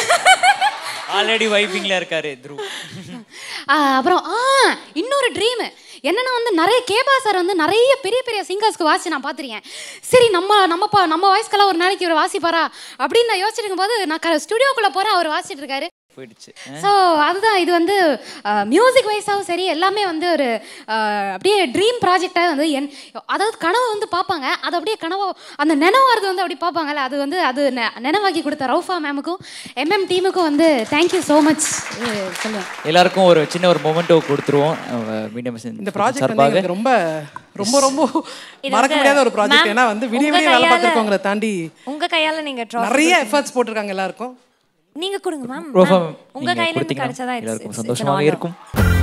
ஆல்ரெடி வைப்பிங்ல இருக்காரு த்ரூ அப்புறம் ஆ இன்னொரு ட்ரீம் என்னன்னா வந்து நிறைய கேபா சார் வந்து நிறைய பெரிய பெரிய சிங்கர்ஸ்க்கு வாசி நான் பார்த்துருக்கேன் சரி நம்ம நம்ம பா நம்ம வாய்ஸ்க்கெல்லாம் ஒரு நாளைக்கு இவர் வாசிப்பாரா அப்படின்னு நான் யோசிச்சிட்டு இருக்கும்போது நான் ஸ்டுடியோக்குள்ளே போகிறேன் அவர் வாசிட்டு இருக்காரு போயிடுச்சு ஸோ அதுதான் இது வந்து மியூசிக் வைஸாகவும் சரி எல்லாமே வந்து ஒரு அஹ், அப்படியே ட்ரீம் ப்ராஜெக்டாக வந்து என் அதாவது கனவு வந்து பார்ப்பாங்க அது அப்படியே கனவு அந்த நினைவாரது வந்து அப்படி பார்ப்பாங்கல்ல அது வந்து அது நெ- நினைவாக்கி கொடுத்த ரவுஃபா மேமுக்கும் எம்எம் டீமுக்கும் வந்து தேங்க்யூ ஸோ மச் சொல்லுவேன் எல்லாருக்கும் ஒரு சின்ன ஒரு மொமெண்டோ கொடுத்துருவோம் மீடியம் இந்த ப்ராஜெக்ட் வந்து எங்களுக்கு ரொம்ப ரொம்ப ரொம்ப இது மறக்க வந்து, முடியாத ஒரு ப்ராஜெக்ட் ma'am, ஏன்னா வந்து விடிய உங்க விடிய வேலை கையால- பார்த்துருக்கவங்களை தாண்டி உங்க கையால நீங்க trophy நிறைய கொடுத்தீங்க. எஃபர்ட்ஸ் போட்டிருக்காங்க எல்லாருக்கும் நீங்க கொடுங்க மேம் ரோஃபா உங்க நீங்க கையில இருந்து கொடுத்தீங்கன்னா கிடைச்சதா it's- எல்லாருக்கும் it's- it's an சந்தோஷமாக honor. இருக்கும்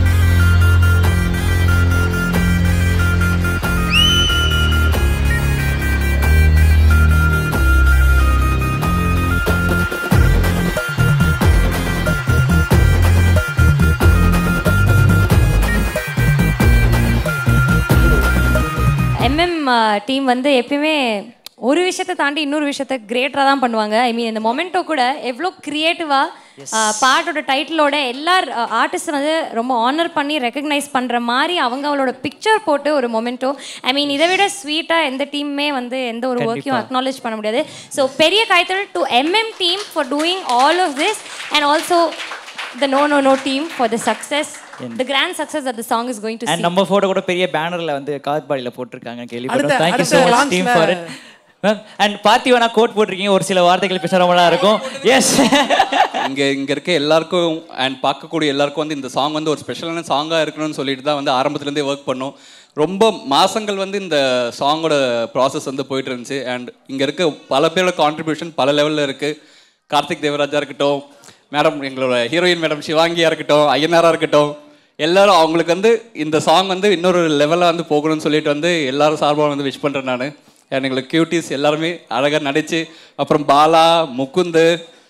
எம்எம் டீம் வந்து எப்பயுமே ஒரு விஷயத்தை தாண்டி இன்னொரு விஷயத்த கிரேட்டராக தான் பண்ணுவாங்க ஐ மீன் இந்த மொமெண்டோ கூட எவ்வளோ க்ரியேட்டிவாக பாட்டோட டைட்டிலோட எல்லா ஆர்டிஸ்ட் வந்து ரொம்ப ஆனர் பண்ணி ரெக்கக்னைஸ் பண்ணுற மாதிரி அவங்க அவளோட பிக்சர் போட்டு ஒரு மொமெண்டோ ஐ மீன் இதை விட ஸ்வீட்டாக எந்த டீமுமே வந்து எந்த ஒரு ஒர்க்கையும் கண்டிப்பா. அக்னாலேஜ் பண்ண முடியாது ஸோ பெரிய கைத்தல் to MM team for doing all of this and also the no no no team for the success the grand success that the song is going to and see நம்ம photo கூட பெரிய பேனர்ல வந்து கார்பாடியில் போட்டிருக்காங்க கேள்விப்பட்டோம் அடுத்த- thank you அடுத்த so much launchல- team for it ma'am and பார்த்திவனா கோட் போட்டிருக்கீங்க ஒரு சில வார்த்தைகள் பேச ரொம்ப நல்லா இருக்கும் எஸ் இங்கே இங்கே இருக்க எல்லாருக்கும் அண்ட் பார்க்கக்கூடிய எல்லாருக்கும் வந்து இந்த சாங் வந்து ஒரு ஸ்பெஷலான சாங்காக இருக்கணும்னு சொல்லிட்டு தான் வந்து ஆரம்பத்துலேருந்தே ஒர்க் பண்ணோம் ரொம்ப மாசங்கள் வந்து இந்த சாங்கோட ப்ராசஸ் வந்து போயிட்டு இருந்துச்சு அண்ட் இங்கே இருக்க பல பேரோட கான்ட்ரிபியூஷன் பல லெவலில் இருக்குது கார்த்திக் தேவராஜா இருக்கட்டும் மேடம் எங்களோட ஹீரோயின் மேடம் சிவாங்கியா இருக்கட்டும் ஐயனாரா இருக்கட்டும் எல்லாரும் அவங்களுக்கு வந்து இந்த சாங் வந்து இன்னொரு லெவலில் வந்து போகணும்னு சொல்லிட்டு வந்து எல்லாரும் சார்பாக வந்து விஷ் பண்ணுறேன் நான் அண்ட் எங்களுக்கு கியூட்டிஸ் எல்லாருமே அழகாக நடிச்சு அப்புறம் பாலா முகுந்து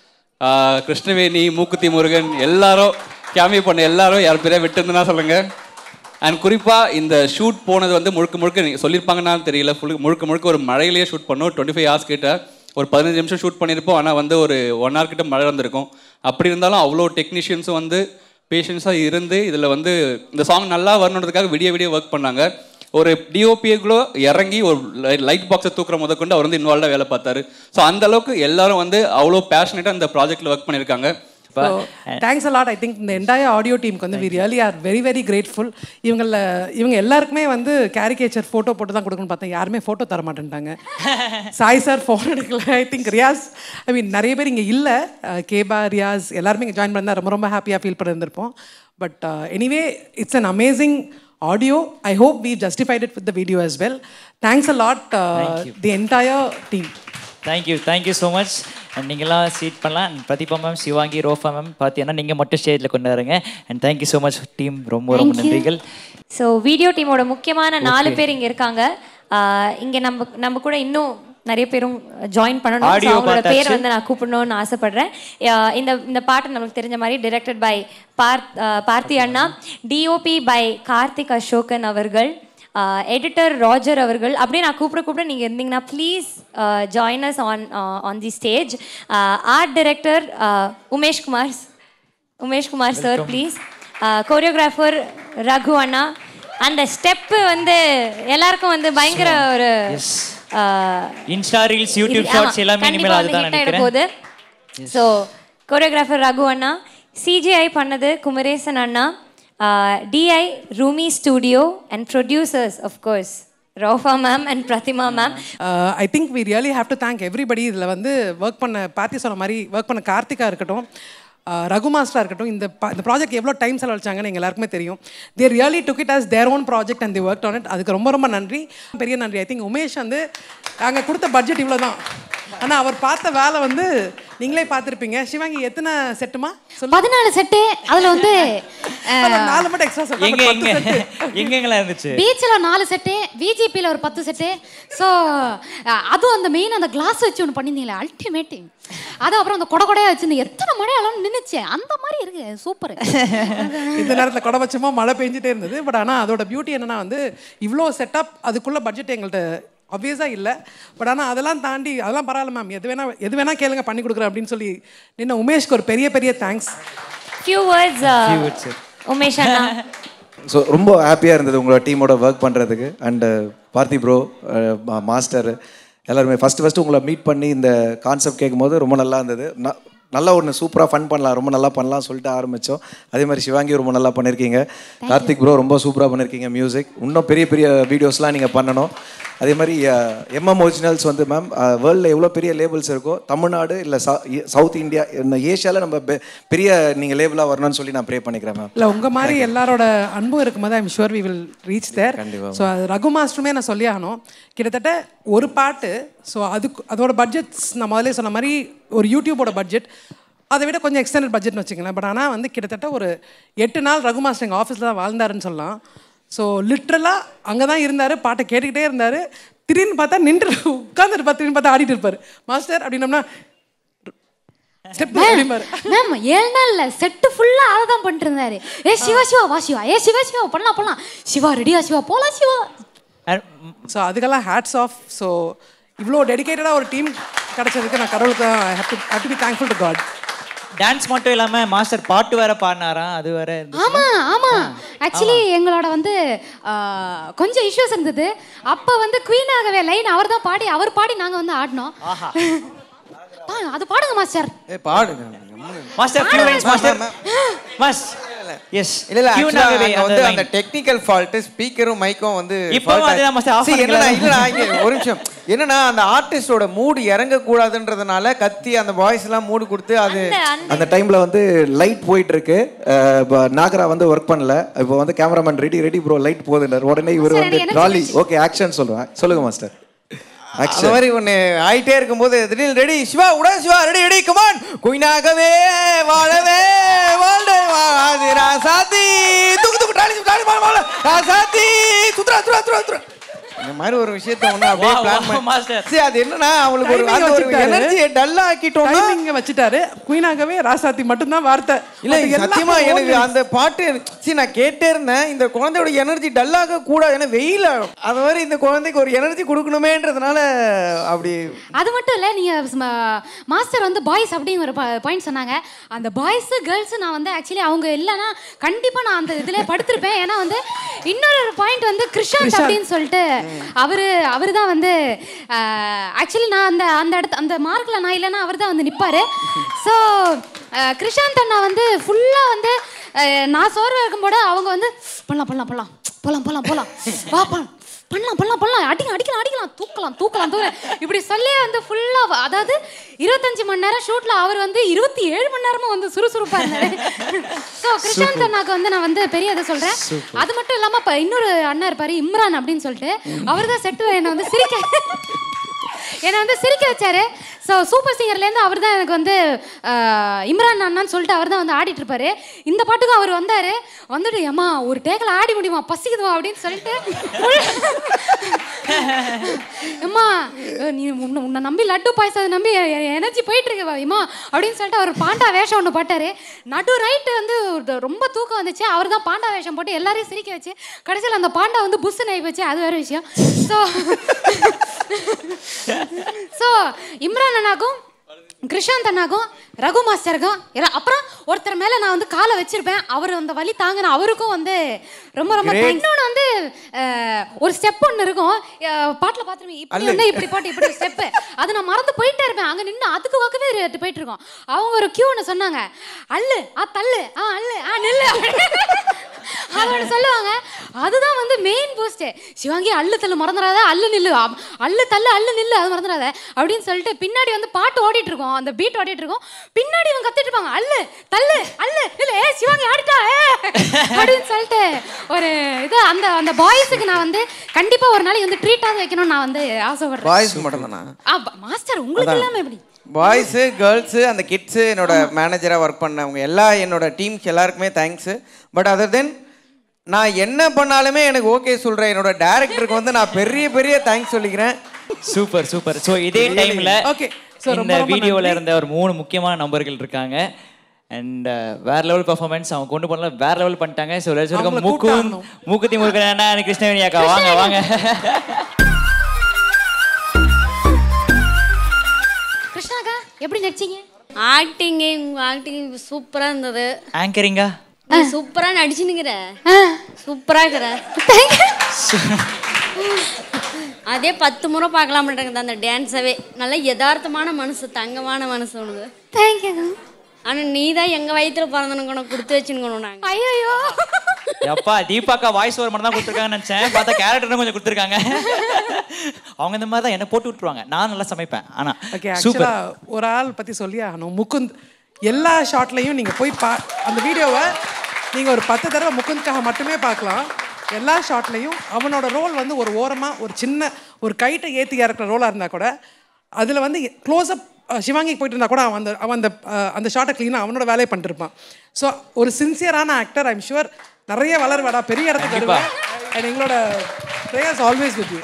ஆஹ் கிருஷ்ணவேணி மூக்குத்தி முருகன் எல்லாரும் கேமியோ பண்ண எல்லாரும் யார் பேரையா விட்டுருந்துன்னா சொல்லுங்கள் அண்ட் குறிப்பாக இந்த ஷூட் போனது வந்து முழுக்க முழுக்க நீங்கள் சொல்லியிருப்பாங்கன்னா தெரியல ஃபுல் முழுக்க முழுக்க ஒரு மழையிலேயே ஷூட் பண்ணோம் டுவெண்ட்டி ஃபைவ் ஹவர்ஸ் கிட்ட ஒரு பதினஞ்சு நிமிஷம் ஷூட் பண்ணியிருப்போம் ஆனால் வந்து ஒரு ஒன் ஹவர் கிட்ட மழை வந்திருக்கும் அப்படி இருந்தாலும் அவ்வளோ டெக்னீஷியன்ஸும் வந்து பேஷன்ஸாக இருந்து இதில் வந்து இந்த சாங் நல்லா வரணுன்றதுக்காக விடிய விடிய ஒர்க் பண்ணாங்க ஒரு டிஓபிக்குள்ள இறங்கி ஒரு லைட் பாக்ஸை தூக்குற முத கொண்டு அவர் வந்து இன்வால்வாக வேலை பார்த்தாரு ஸோ அந்த அளவுக்கு எல்லாரும் வந்து அவ்வளோ பேஷனேட்டாக இந்த ப்ராஜெக்ட்டில் ஒர்க் பண்ணியிருக்காங்க தேங்க்ஸ் அலாட் ஐ திங்க் இந்த என்டையர் ஆடியோ டீமுக்கு வந்து we really are very very grateful இவங்கள இவங்க எல்லாருக்குமே வந்து கேரிகேச்சர் ஃபோட்டோ போட்டு தான் கொடுக்கணும்னு பார்த்தேன் யாருமே ஃபோட்டோ தர மாட்டேன்ட்டாங்க சாய் சார் ஃபோன் எடுக்கல ஐ திங்க் ரியாஸ் ஐ மீன் நிறைய பேர் இங்கே இல்லை கேபா ரியாஸ் எல்லாருமே இங்கே ஜாயின் பண்ணா ரொம்ப ரொம்ப ஹாப்பியாக ஃபீல் பண்ணியிருந்திருப்போம் but anyway it's an amazing audio I hope we justified it with the video as well thanks a lot the entire team thank you thank you so much and நீங்களாம் சீட் பண்ணலாம் And Pratheeba ma'am Sivaangi Rofa ma'am பார்த்தீங்கன்னா நீங்கள் மட்டும் ஸ்டேஜில் கொண்டு வரீங்க and thank you so much team ரொம்ப ரொம்ப Thank you. நன்றிகள் ஸோ வீடியோ டீமோட முக்கியமான நாலு பேர் இங்கே இருக்காங்க ஆஹ் இங்கே நம்ம நம்ம கூட இன்னும் நிறைய பேரும் ஜாயின் பண்ணணும் Audio So, அவங்களோட பார்த்தாச்சு. பேர் வந்து நான் கூப்பிடணும்னு ஆசைப்படுறேன் அஹ் இந்த இந்த பாட்டு நம்மளுக்கு தெரிஞ்ச மாதிரி டிரெக்டட் பை பார்த் அஹ் பார்த்தி அண்ணா டிஓபி பை கார்த்திக் அசோகன் அவர்கள் எடிட்டர் ராஜர் அவர்கள் அப்படியே நான் கூப்பிட கூப்பிட நீங்கள் இருந்தீங்கன்னா please join us on on the stage art director Umesh Kumar Umesh Kumar sir please choreographer Raghu அண்ணா அந்த ஸ்டெப்பு வந்து எல்லாருக்கும் வந்து பயங்கர ஒரு இன்ஸ்டா ரீல்ஸ் யூடியூப் ஷார்ட்ஸ் எல்லாமே இனிமேல் அதுதான் நினைக்கிறேன் போகுது ஸோ கோரியோகிராஃபர் ரகு அண்ணா சிஜிஐ பண்ணது குமரேசன் அண்ணா DI Rumi studio and producers course Rofa ma'am and Prathima ma'am I think we really have to thank everybody இதில் வந்து ஒர்க் பண்ண பார்த்தி சொன்ன மாதிரி ஒர்க் பண்ண கார்த்திகா இருக்கட்டும் uh, ரகு மாஸ்டராக இருக்கட்டும் இந்த ப- இந்த ப்ராஜெக்ட் எவ்வளோ டைம் செலவழிச்சாங்கன்னு எங்க எல்லாருக்குமே தெரியும் they really took it as their own project and the work on it அதுக்கு ரொம்ப ரொம்ப நன்றி பெரிய நன்றி ஐ திங்க் உமேஷ் வந்து நாங்கள் கொடுத்த பட்ஜெட் இவ்வளோ தான் ஆனால் அவர் பார்த்த வேலை வந்து நீங்களே பார்த்துருப்பீங்க சிவாங்கி எத்தனை செட்டுமா பதினாலு செட்டு அதுல வந்து நாலு மட்டும் எக்ஸ்ட்ரா எங்க சொல்லுங்க எங்க எங்கெங்கெல்லாம் இருந்துச்சு பீச்சில் நாலு செட்டு விஜிபியில் ஒரு பத்து செட்டு ஸோ அதுவும் அந்த மெயின் அந்த கிளாஸ் வச்சு ஒன்று பண்ணியிருந்தீங்களே அல்டிமேட்டு அது அப்புறம் அந்த கொடை கொடையாக வச்சிருந்து எத்தனை மழையெல்லாம் நின்றுச்சு அந்த மாதிரி இருக்கு சூப்பர் இந்த நேரத்தில் குடபட்சமாக மழை பெஞ்சிட்டே இருந்தது பட் ஆனால் அதோட பியூட்டி என்னன்னா வந்து இவ்வளோ செட்டப் அதுக்குள்ள பட்ஜெட் எங்கள்கிட்ட ஆப்வியஸாக இல்லை பட் ஆனால் அதெல்லாம் தாண்டி அதெல்லாம் பரவாயில்ல மேம் எது வேணா எது வேணா கேளுங்க பண்ணி கொடுக்குறேன் அப்படின்னு சொல்லி நின்ன உமேஷ்க்கு ஒரு பெரிய பெரிய தேங்க்ஸ் ஃபியூ வேர்ட்ஸ் உமேஷ் அண்ணா ஸோ ரொம்ப ஹாப்பியாக இருந்தது உங்களோட டீமோட ஒர்க் பண்ணுறதுக்கு அண்டு பார்த்தி ப்ரோ மாஸ்டர் எல்லாருமே ஃபஸ்ட்டு ஃபஸ்ட்டு உங்களை மீட் பண்ணி இந்த கான்செப்ட் கேட்கும்போது ரொம்ப நல்லா இருந்தது ந- நல்லா ஒன்று சூப்பராக ஃபன் பண்ணலாம் ரொம்ப நல்லா பண்ணலாம் சொல்லிட்டு ஆரம்பித்தோம் அதே மாதிரி சிவாங்கி ரொம்ப நல்லா பண்ணியிருக்கீங்க கார்த்திக் ப்ரோ ரொம்ப சூப்பராக பண்ணியிருக்கீங்க மியூசிக் இன்னும் பெரிய பெரிய வீடியோஸ்லாம் நீங்கள் பண்ணணும் அதே மாதிரி எம்எம் ஒரிஜினல்ஸ் வந்து மேம் வேர்ல்டில் எவ்வளோ பெரிய லேபிள்ஸ் இருக்கோ தமிழ்நாடு இல்லை சவுத் இந்தியா ஏஷியாவில் நம்ம பெ- பெரிய நீங்கள் லேபிளாக வரணும்னு சொல்லி நான் ப்ரே பண்ணிக்கிறேன் மேம் இல்லை உங்கள் மாதிரி எல்லாரோட அன்பும் இருக்கும்போது I'm sure we will reach there கண்டிப்பா. ஸோ அது ரகு மாஸ்டருமே நான் சொல்லி ஆகணும் கிட்டத்தட்ட ஒரு பாட்டு ஸோ அதுக்கு அதோட பட்ஜெட்ஸ் நான் முதல்ல சொன்ன மாதிரி ஒரு யூடியூபோட பட்ஜெட் அதை விட கொஞ்சம் எக்ஸ்டெண்டட் பட்ஜெட்னு வச்சுங்களேன் பட் ஆனால் வந்து கிட்டத்தட்ட ஒரு எட்டு நாள் ரகு மாஸ்டர் எங்கள் ஆஃபீஸில் தான் வாழ்ந்தாருன்னு சொல்லலாம் ஸோ லிட்ரலாக அங்கே தான் இருந்தார் பாட்டை கேட்டுக்கிட்டே இருந்தார் திடீர்னு பார்த்தா நின்று உட்காந்துட்டு பார்த்து திடீர்னு பார்த்தா ஆடிட்டு இருப்பார் மாஸ்டர் அப்படின்னம்னா ஸ்டெப் அப்படிம்பாரு மேம் ஏழு நாள்ல செட்டு ஃபுல்லா அதை தான் பண்ணிட்டு இருந்தாரு ஏ சிவா சிவா வா சிவா ஏ சிவா சிவா பண்ணலாம் பண்ணலாம் சிவா ரெடியா சிவா போலாம் சிவா ஸோ அதுக்கெல்லாம் ஹேட்ஸ் ஆஃப் ஸோ இவ்வளோ டெடிகேட்டடாக ஒரு டீம் கிடைச்சதுக்கு நான் கடவுளுக்கு have to have to be thankful to God dance மட்டும் இல்லாம மாஸ்டர் பாட்டு வேற பாடினாராம் அது வேற இருந்துச்சு. ஆமா ஆமா ஆக்சுவலி எங்களோட வந்து ஆ, கொஞ்சம் இஷ்யூஸ் இருந்தது அப்ப வந்து குவீன் ஆகவே லைன் அவர் தான் பாடி அவர் பாடி நாங்க வந்து ஆடினோம் பா- அது பாடுங்க மாஸ்டர் ஏ பாடுங்க மாஸ்டர் few lines மாஸ்டர் மாஸ் எஸ் இல்ல இல்ல Tune actually ஆகவே அங்க அந்த வந்து line. அந்த டெக்னிக்கல் ஃபால்ட் ஸ்பீக்கரும் மைக்கும் வந்து இப்பவும் fault அதுதான் master, ஆச்சு. off See, என்னன்னா பண்ணிக்கலாம். இல்ல இங்க ஒரு நிமிஷம் என்னன்னா அந்த ஆர்டிஸ்டோட மூடு இறங்க கூடாதுன்றதுனால கத்தி அந்த வாய்ஸ் எல்லாம் மூடு கொடுத்து அது அந்த டைம்ல வந்து லைட் போயிட்டு இருக்கு அஹ் இப்ப நாகரா வந்து ஒர்க் பண்ணல இப்போ வந்து cameraman ready ready bro light போகுதுன்னாரு உடனே இவர் Sir, வந்து எனக்கு ட்ராலி ஓகே ஆக்ஷன் சொல்லுவேன் சொல்லுங்க மாஸ்டர் அந்த ஆக்ஷன் மாதிரி ஒண்ணு ஆயிட்டே இருக்கும்போது திடீர்னு ரெடி சிவா உடா சிவா ரெடி ரெடி கமான் குயினாகவே வாழவே வாழ்ந்த வாழாது ராசாத்தி துக்கு துக்கு டாலி டாலி வாழ வாழ ராசாத்தி சுத்ரா சுத்ரா சுத்ரா சுத்ரா இந்த மாதிரி ஒரு விஷயத்த ஒண்ணு அப்படியே Wow, பிளான் wow, பண்ணி master. சரி அது என்னன்னா அவங்களுக்கு ஒரு Timing அந்த ஒரு வச்சுட்டாரு. எனர்ஜியை டல்லா ஆக்கிட்டோம்னா டைமிங்க வச்சுட்டாரு குயினாகவே ராசாத்தி மட்டும்தான் வார்த்தை இல்ல மத்த எல்லாமே சத்தியமா எனக்கு ஓடுது. அந்த பாட்டு சரி நான் கேட்டே இருந்தேன் இந்த குழந்தையோட எனர்ஜி டல்லாக கூடாது ஏன்னா வெயில் ஆகும். அது மாதிரி இந்த குழந்தைக்கு ஒரு எனர்ஜி கொடுக்கணுமேன்றதுனால அப்படி அது மட்டும் இல்லை நீங்கள் மாஸ்டர் வந்து பாய்ஸ் அப்படிங்கிற ஒரு பாயிண்ட் சொன்னாங்க அந்த பாய்ஸு கேர்ள்ஸு நான் வந்து ஆக்சுவலி அவங்க இல்லைன்னா கண்டிப்பாக நான் அந்த இதில் படுத்திருப்பேன் ஏன்னா வந்து இன்னொரு பாயிண்ட் வந்து கிருஷாந்த் கிருஷாந்த். அப்படின்னு சொல்லிட்டு அவர் அவர் தான் வந்து ஆக்சுவலி நான் அந்த அந்த இடத்து அந்த மார்க்கில் நான் இல்லைன்னா அவர் தான் வந்து நிற்பார் ஸோ கிருஷாந்த் அண்ணா வந்து ஃபுல்லாக வந்து அஹ், நான் சோர்வாக இருக்கும்போது அவங்க வந்து பண்ணலாம் பண்ணலாம் பண்ணலாம் போலாம் போலாம் போலாம் வா பண்ணலாம் பண்ணலாம் பண்ணலாம் பண்ணலாம் அடிக்கலாம் அடிக்கலாம் அடிக்கலாம் தூக்கலாம் தூக்கலாம் தூக்கலாம் இப்படி சொல்லி வந்து ஃபுல்லாக அதாவது இருபத்தஞ்சு மணி நேரம் ஷூட்ல அவர் வந்து இருபத்தி ஏழு மணி நேரமும் வந்து சுறுசுறுப்பாக இருந்தாரு ஸோ கிருஷாந்த் அண்ணாக்கு வந்து நான் வந்து பெரிய இதை சொல்கிறேன் அது மட்டும் இல்லாமல் இப்போ இன்னொரு அண்ணா இருப்பாரு இம்ரான் அப்படின்னு சொல்லிட்டு அவர் தான் செட்டு என்னை வந்து சிரிக்க என்னை வந்து சிரிக்க வச்சாரு ஸோ சூப்பர் சிங்கர்லேருந்து அவர் தான் எனக்கு வந்து ஆஹ், இம்ரான் அண்ணான்னு சொல்லிட்டு அவர் தான் வந்து ஆடிட்டு இருப்பாரு இந்த பாட்டுக்கும் அவர் வந்தாரு வந்துட்டு ஏம்மா ஒரு டேக்கில் ஆடி முடியுமா பசிக்குதுமா அப்படின்னு சொல்லிட்டு அம்மா நீ உன்னை உன்னை நம்பி லட்டு பாயசத்தை நம்பி எனர்ஜி போயிட்டு இருக்கு அம்மா அப்படின்னு சொல்லிட்டு அவர் பாண்டா வேஷம் ஒன்று போட்டாரு நடு ரைட்டு வந்து ஒரு ரொம்ப தூக்கம் வந்துச்சு அவர் தான் பாண்டா வேஷம் போட்டு எல்லாரையும் சிரிக்க வச்சு கடைசியில் அந்த பாண்டா வந்து புஸ்ஸு நை வச்சு அது வேற விஷயம் ஸோ ஸோ இம்ரான் அண்ணாக்கும் கிருஷாந்த் அண்ணாக்கும் ரகு மாஸ்டருக்கும் எல்லாம் அப்புறம் ஒருத்தர் மேலே நான் வந்து காலை வச்சிருப்பேன் அவர் அந்த வலி தாங்கின அவருக்கும் வந்து ரொம்ப ரொம்ப Great. thanks. இன்னொன்று வந்து அஹ், ஒரு ஸ்டெப் ஒன்று இருக்கும் பாட்டில் பார்த்துருவீங்க இப்படி அல்லு. வந்து இப்படி போட்டு இப்படி ஸ்டெப்பு அது நான் மறந்து போயிட்டே இருப்பேன் அங்கே நின்று அதுக்கு பக்கமே ரெ- போயிட்டு இருக்கோம் அவங்க ஒரு கியூ ஒன்று சொன்னாங்க அல்லு ஆ தள்ளு ஆ அல்லு ஆ நெல்லு அவங்க சொல்லுவாங்க அதுதான் வந்து மெயின் போஸ்ட் சிவாங்கி அல்லு தள்ளு மறந்துடாத அல்லு நில்லு அம்- அல்லு தள்ளு அல்லு நில்லு அது மறந்துடாத அப்படின்னு சொல்லிட்டு பின்னாடி வந்து பாட்டு ஓடிட்டு இருக்கோம் அந்த பீட் ஓடிட்டு இருக்கோம் பின்னாடி இவங்க கத்திட்டு இருப்பாங்க அல்லு தள்ளு அல்லு இல்ல ஏ சிவாங்கி ஆடிட்டா ஏ அப்படின்னு சொல்லிட்டு ஒரு இது அந்த அந்த பாய்ஸுக்கு நான் வந்து கண்டிப்பா ஒரு நாளைக்கு வந்து ட்ரீட்டாவது வைக்கணும்னு நான் வந்து ஆசைப்படுறேன் பாய்ஸ்க்கு மட்டும் தானா ஆ, ப- மாஸ்டர் உங்களுக்கு அதான். இல்லாம எப்படி பாய்ஸு கேர்ள்ஸு அந்த கிட்ஸு என்னோட மேனேஜராக ஒர்க் பண்ணவங்க எல்லா என்னோட டீம்ஸ் எல்லாருக்குமே தேங்க்ஸு பட் அதர் தென் நான் என்ன பண்ணாலுமே எனக்கு ஓகே சொல்கிறேன் என்னோட டேரக்டருக்கு வந்து நான் பெரிய பெரிய தேங்க்ஸ் சொல்லிக்கிறேன் சூப்பர் சூப்பர் ஸோ இதே டைம்ல Okay. So, ரொம்ப இந்த ரொம்ப வீடியோவில் நன்றி. இருந்த ஒரு மூணு முக்கியமான நம்பர்கள் இருக்காங்க அண்ட் வேற லெவல் பெர்ஃபார்மன்ஸ் அவங்க கொண்டு போனல வேற லெவல் பண்ணிட்டாங்க ஸோ அவங்கள முக்கு கூப்பிட்டாகணும். மூக்குத்தி முருகன் அண்ணா கிருஷ்ணவேணி அக்கா வாங்க வாங்க கிருஷ்ணாக்கா எப்படி நடிச்சீங்க ஆக்டிங் உங்க ஆக்டிங் சூப்பரா இருந்தது ஆங்கரிங்கா நீ சூப்பரா நடிச்சுனுங்கிற சூப்பரா இருக்கிற அதே பத்து முறை பார்க்கலாம் மாட்டேங்குது அந்த டான்ஸவே நல்ல யதார்த்தமான மனசு தங்கமான மனசு உனக்கு தேங்க்யூ ஆனா நீ தான் எங்க வயித்துல பிறந்தனுக்கு உனக்கு கொடுத்து வச்சுக்கணும் நாங்க ஐயோ எப்பா தீபாக்கா வாய்ஸ் ஓவர் மட்டும் தான் கொடுத்துருக்காங்கன்னு நினச்சேன் பார்த்தா கேரக்டரும் கொஞ்சம் கொடுத்துருக்காங்க அவங்க இந்த மாதிரி தான் என்ன போட்டு விட்டுருவாங்க நான் நல்லா சமைப்பேன் ஆனா ஓகே சூப்பர் ஆக்சுவலாக ஒரு ஆள் பற்றி சொல்லி ஆகணும் முகுந்த் எல்லா ஷாட்லையும் நீங்கள் போய் பா அந்த வீடியோவை நீங்கள் ஒரு பத்து தடவை முகுந்த்காக மட்டுமே பார்க்கலாம் எல்லா ஷாட்லையும் அவனோட ரோல் வந்து ஒரு ஓரமாக ஒரு சின்ன ஒரு கைட்டை ஏற்றி இறக்குற ரோலாக இருந்தால் கூட அதில் வந்து க்ளோஸ்அப் சிவாங்கிக்கு போயிட்டு இருந்தால் கூட அவன் அந்த அவன் அந்த அஹ், அந்த ஷாட்டை க்ளீனாக அவனோட வேலையை பண்ணிட்டு இருப்பான் ஸோ ஒரு சின்சியரான ஆக்டர் ஐம் ஷுவர் நிறைய வளர்வாடா பெரிய இடத்துக்கு கண்டிப்பா. வருவேன் அண்ட் எங்களோட ப்ரேயர்ஸ் ஆல்வேஸ் வித் யூ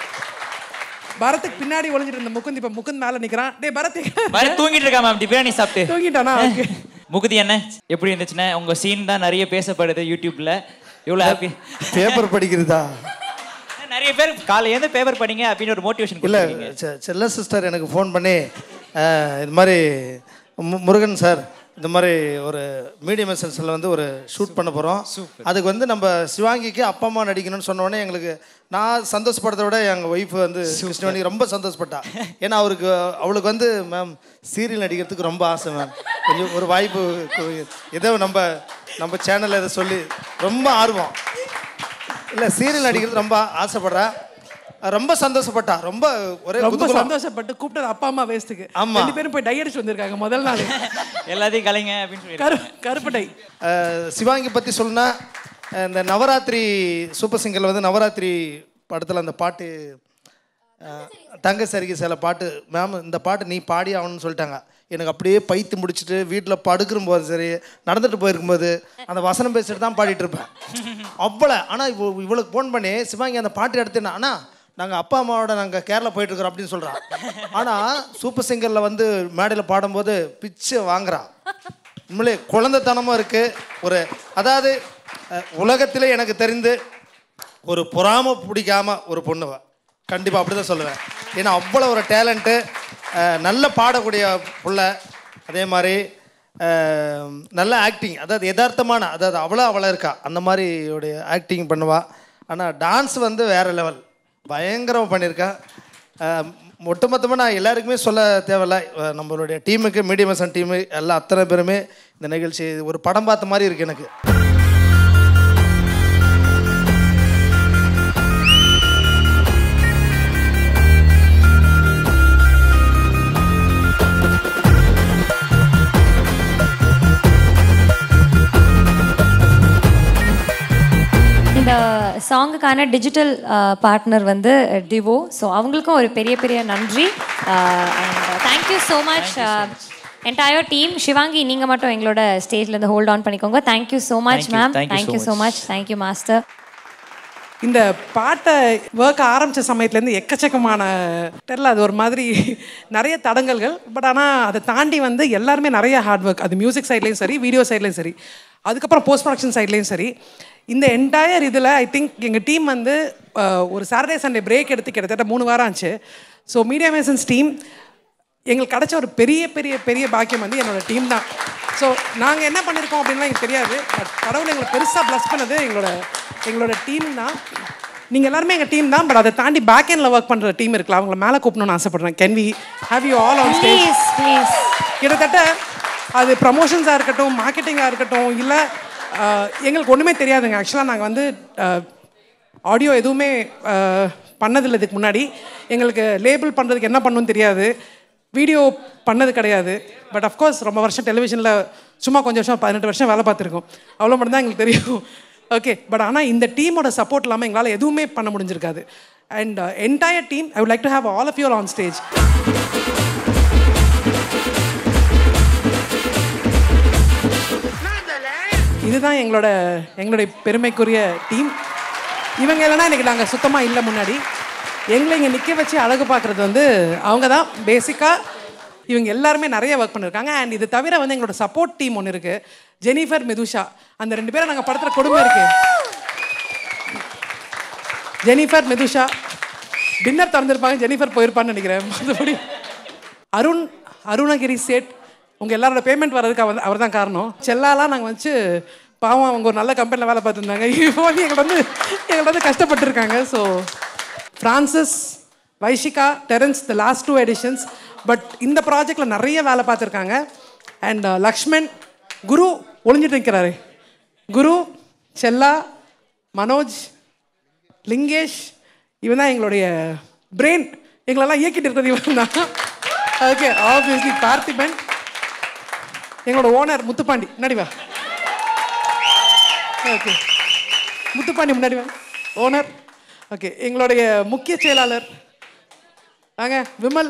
பரத்துக்கு பின்னாடி ஒளிஞ்சிட்டு இருந்த முகுந்த் இப்ப முகுந்த் மேல நிக்கிறான் டேய் பரத் மாதிரி தூங்கிட்டு இருக்கா மேம் பிரியாணி சாப்பிட்டு தூங்கிட்டானா ஓகே முகுதி என்ன எப்படி இருந்துச்சுன்னா உங்க சீன் தான் நிறைய பேசப்படுது யூடியூப்ல இவ்வளோ ஹாப்பி பேப்பர் படிக்கிறதா நிறைய பேர் காலையில இருந்து பேப்பர் படிங்க அப்படின்னு ஒரு மோட்டிவேஷன் இல்லை செல்ல சிஸ்டர் எனக்கு ஃபோன் பண்ணி அஹ், இது மாதிரி மு- முருகன் சார் இந்த மாதிரி ஒரு மீடியம் எசன்ஸில் வந்து ஒரு ஷூட் பண்ண போகிறோம் அதுக்கு வந்து நம்ம சிவாங்கிக்கு அப்பா அம்மா நடிக்கணும்னு சொன்ன உடனே எங்களுக்கு நான் சந்தோஷப்படுறத விட எங்கள் ஒய்ஃப் வந்து கிருஷ்ணவேணி ரொம்ப சந்தோஷப்பட்டா ஏன்னா அவருக்கு அவளுக்கு வந்து மேம் சீரியல் நடிக்கிறதுக்கு ரொம்ப ஆசை மேம் கொஞ்சம் ஒரு வாய்ப்பு கு- ஏதோ நம்ம நம்ம சேனலில் இதை சொல்லி ரொம்ப ஆர்வம் இல்லை சீரியல் நடிக்கிறது ரொம்ப ஆசைப்படுறா ரொம்ப சந்தோஷப்பட்டா ரொம்ப ஒரே ரொம்ப குதூகலம். சந்தோஷப்பட்டு கூப்பிட்டது அப்பா அம்மா வேஸ்ட்டுக்கு ஆமா. ரெண்டு பேரும் போய் டை அடிச்சு வந்திருக்காங்க முதல் நாள் எல்லாத்தையும் கலைங்க அப்படின்னு சொல்லி கரு கருப்பு டை அஹ், சிவாங்கி பற்றி சொல்லணும்னா அஹ், இந்த நவராத்திரி சூப்பர் சிங்கரில் வந்து நவராத்திரி படத்தில் அந்த பாட்டு அஹ், தங்க சரிகை சில பாட்டு மேம் இந்த பாட்டு நீ பாடி ஆகணும்னு சொல்லிட்டாங்க எனக்கு அப்படியே பைத்து முடிச்சுட்டு வீட்டில் படுக்கும்போது சரி நடந்துட்டு போயிருக்கும்போது அந்த வசனம் பேசிட்டு தான் பாடிட்டு இருப்பேன் அவ்வளோ ஆனால் இவ இவளுக்கு ஃபோன் பண்ணி சிவாங்கி அந்த பாட்டு எடுத்தேன்னா அண்ணா நாங்கள் அப்பா அம்மாவோட நாங்கள் கேரளா போயிட்டு இருக்கிறோம் அப்படின்னு சொல்கிறான் ஆனால் சூப்பர் சிங்கரில் வந்து மேடையில் பாடும்போது பிச்சு வாங்குறான் உண்மையிலே குழந்தைத்தனமும் இருக்குது ஒரு அதாவது அஹ், உலகத்திலே எனக்கு தெரிந்து ஒரு பொறாம பிடிக்காம ஒரு பொண்ணுவ கண்டிப்பாக அப்படி தான் சொல்லுவேன் ஏன்னா அவ்வளோ ஒரு டேலண்ட்டு நல்ல பாடக்கூடிய புள்ள அதே மாதிரி அஹ், நல்ல ஆக்டிங் அதாவது யதார்த்தமான அதாவது அவ்வளோ அவ்வளோ இருக்கா அந்த மாதிரி உடைய ஆக்டிங் பண்ணுவா ஆனால் டான்ஸ் வந்து வேறு லெவல் பயங்கரம் பண்ணியிருக்கா அஹ், ஒட்டுமொத்தமாக நான் எல்லாருக்குமே சொல்ல தேவையில்ல அஹ், நம்மளுடைய டீமுக்கு மீடியம் எஸ்என் டீமு எல்லாம் அத்தனை பேருமே இந்த நிகழ்ச்சி ஒரு படம் பார்த்த மாதிரி இருக்குது எனக்கு இந்த சாங்குக்கான டிஜிட்டல் பார்ட்னர் வந்து டிவோ ஸோ அவங்களுக்கும் ஒரு பெரிய பெரிய நன்றி thank you so much entire team Sivaangi நீங்கள் மட்டும் எங்களோட ஸ்டேஜ்ல இருந்து ஹோல்ட் ஆன் பண்ணிக்கோங்க thank you so much Thank you, ma'am thank you so thank you so much. Much thank you master இந்த பாட்டை ஒர்க் ஆரம்பித்த சமயத்துலேருந்து எக்கச்சக்கமான தெரில அது ஒரு மாதிரி நிறைய தடங்கல்கள் பட் ஆனால் அதை தாண்டி வந்து எல்லாருமே நிறைய ஹார்ட் ஒர்க் அது மியூசிக் சைட்லேயும் சரி வீடியோ சைட்லேயும் சரி அதுக்கப்புறம் போஸ்ட் ப்ரொடக்ஷன் சைட்லேயும் சரி இந்த என்டையர் இதில் ஐ திங்க் எங்கள் டீம் வந்து அஹ், ஒரு சாட்டர்டே சண்டே பிரேக் எடுத்து கிட்டத்தட்ட மூணு வாரம் ஆச்சு ஸோ மீடியா மேசன்ஸ் டீம் எங்களுக்கு கிடைச்ச ஒரு பெரிய பெரிய பெரிய பாக்கியம் வந்து என்னோட டீம் தான் ஸோ நாங்கள் என்ன பண்ணியிருக்கோம் அப்படின்லாம் எனக்கு தெரியாது பட் கடவுள் எங்களை பெருசாக ப்ளஸ் பண்ணது எங்களோட எங்களோட டீம் தான் நீங்கள் எல்லாருமே எங்கள் டீம் தான் பட் அதை தாண்டி பேக் எண்டில் ஒர்க் பண்ணுற டீம் இருக்குல்ல அவங்கள மேலே கூப்பிடணும்னு ஆசைப்படுறேன் can we have you all on stage please please கிட்டத்தட்ட அது ப்ரமோஷன்ஸாக இருக்கட்டும் மார்க்கெட்டிங்காக இருக்கட்டும் இல்லை எங்களுக்கு ஒன்றுமே தெரியாதுங்க ஆக்சுவலாக நாங்கள் வந்து ஆடியோ எதுவுமே அஹ், பண்ணதில்லை இதுக்கு முன்னாடி எங்களுக்கு லேபிள் பண்ணுறதுக்கு என்ன பண்ணணும்னு தெரியாது வீடியோ பண்ணது கிடையாது பட் அஃப்கோர்ஸ் ரொம்ப வருஷம் டெலிவிஷனில் சும்மா கொஞ்சம் வருஷம் பதினெட்டு வருஷம் வேலை பார்த்துருக்கோம் அவ்வளோ மட்டும் தான் எங்களுக்கு தெரியும் ஓகே பட் ஆனால் இந்த டீமோட சப்போர்ட் இல்லாமல் எங்களால் எதுவுமே பண்ண முடிஞ்சிருக்காது and entire team I would like to have all of your on stage இதுதான் எங்களோட எங்களுடைய பெருமைக்குரிய டீம் இவங்க இல்லைன்னா இன்னைக்கு நாங்கள் சுத்தமாக இல்லை முன்னாடி எங்களை இங்கே நிற்க வச்சு அழகு பார்க்குறது வந்து அவங்க தான் பேசிக்காக இவங்க எல்லாருமே நிறைய ஒர்க் பண்ணியிருக்காங்க அண்ட் இது தவிர வந்து எங்களோட சப்போர்ட் டீம் ஒன்று இருக்குது ஜெனிஃபர் மிதுஷா அந்த ரெண்டு பேரும் நாங்கள் படுத்துகிற கொடுமை இருக்கு ஜெனிஃபர் மிதுஷா டின்னர் திறந்திருப்பாங்க ஜெனிஃபர் போயிருப்பான்னு நினைக்கிறேன் மற்றபடி அருண் அருணகிரி சேட் உங்கள் எல்லாரோட பேமெண்ட் வர்றதுக்கு அவர் அவர் தான் காரணம் செல்லாலாம் நாங்கள் வச்சு பாவம் அவங்க ஒரு நல்ல கம்பெனியில் வேலை பார்த்துருந்தாங்க இப்போ வந்து எங்களை வந்து எங்களை வந்து கஷ்டப்பட்டுருக்காங்க so Francis Vaishika Terrence the last two editions but இந்த ப்ராஜெக்டில் நிறைய வேலை பார்த்துருக்காங்க அண்ட் லக்ஷ்மண் குரு ஒளிஞ்சிட்டு நிற்கிறாரு குரு செல்லா மனோஜ் லிங்கேஷ் இவன் தான் எங்களுடைய பிரெயின் எங்களெல்லாம் இயக்கிட்டு இருக்கிறது இவன் தான் ஓகே ஆப்வியஸ்லி பார்த்திபன் எங்களோட ஓனர் முத்துப்பாண்டி முன்னாடி வா ஓகே முத்துப்பாண்டி முன்னாடி வா ஓனர் ஓகே எங்களுடைய முக்கிய செயலாளர் வாங்க Vimal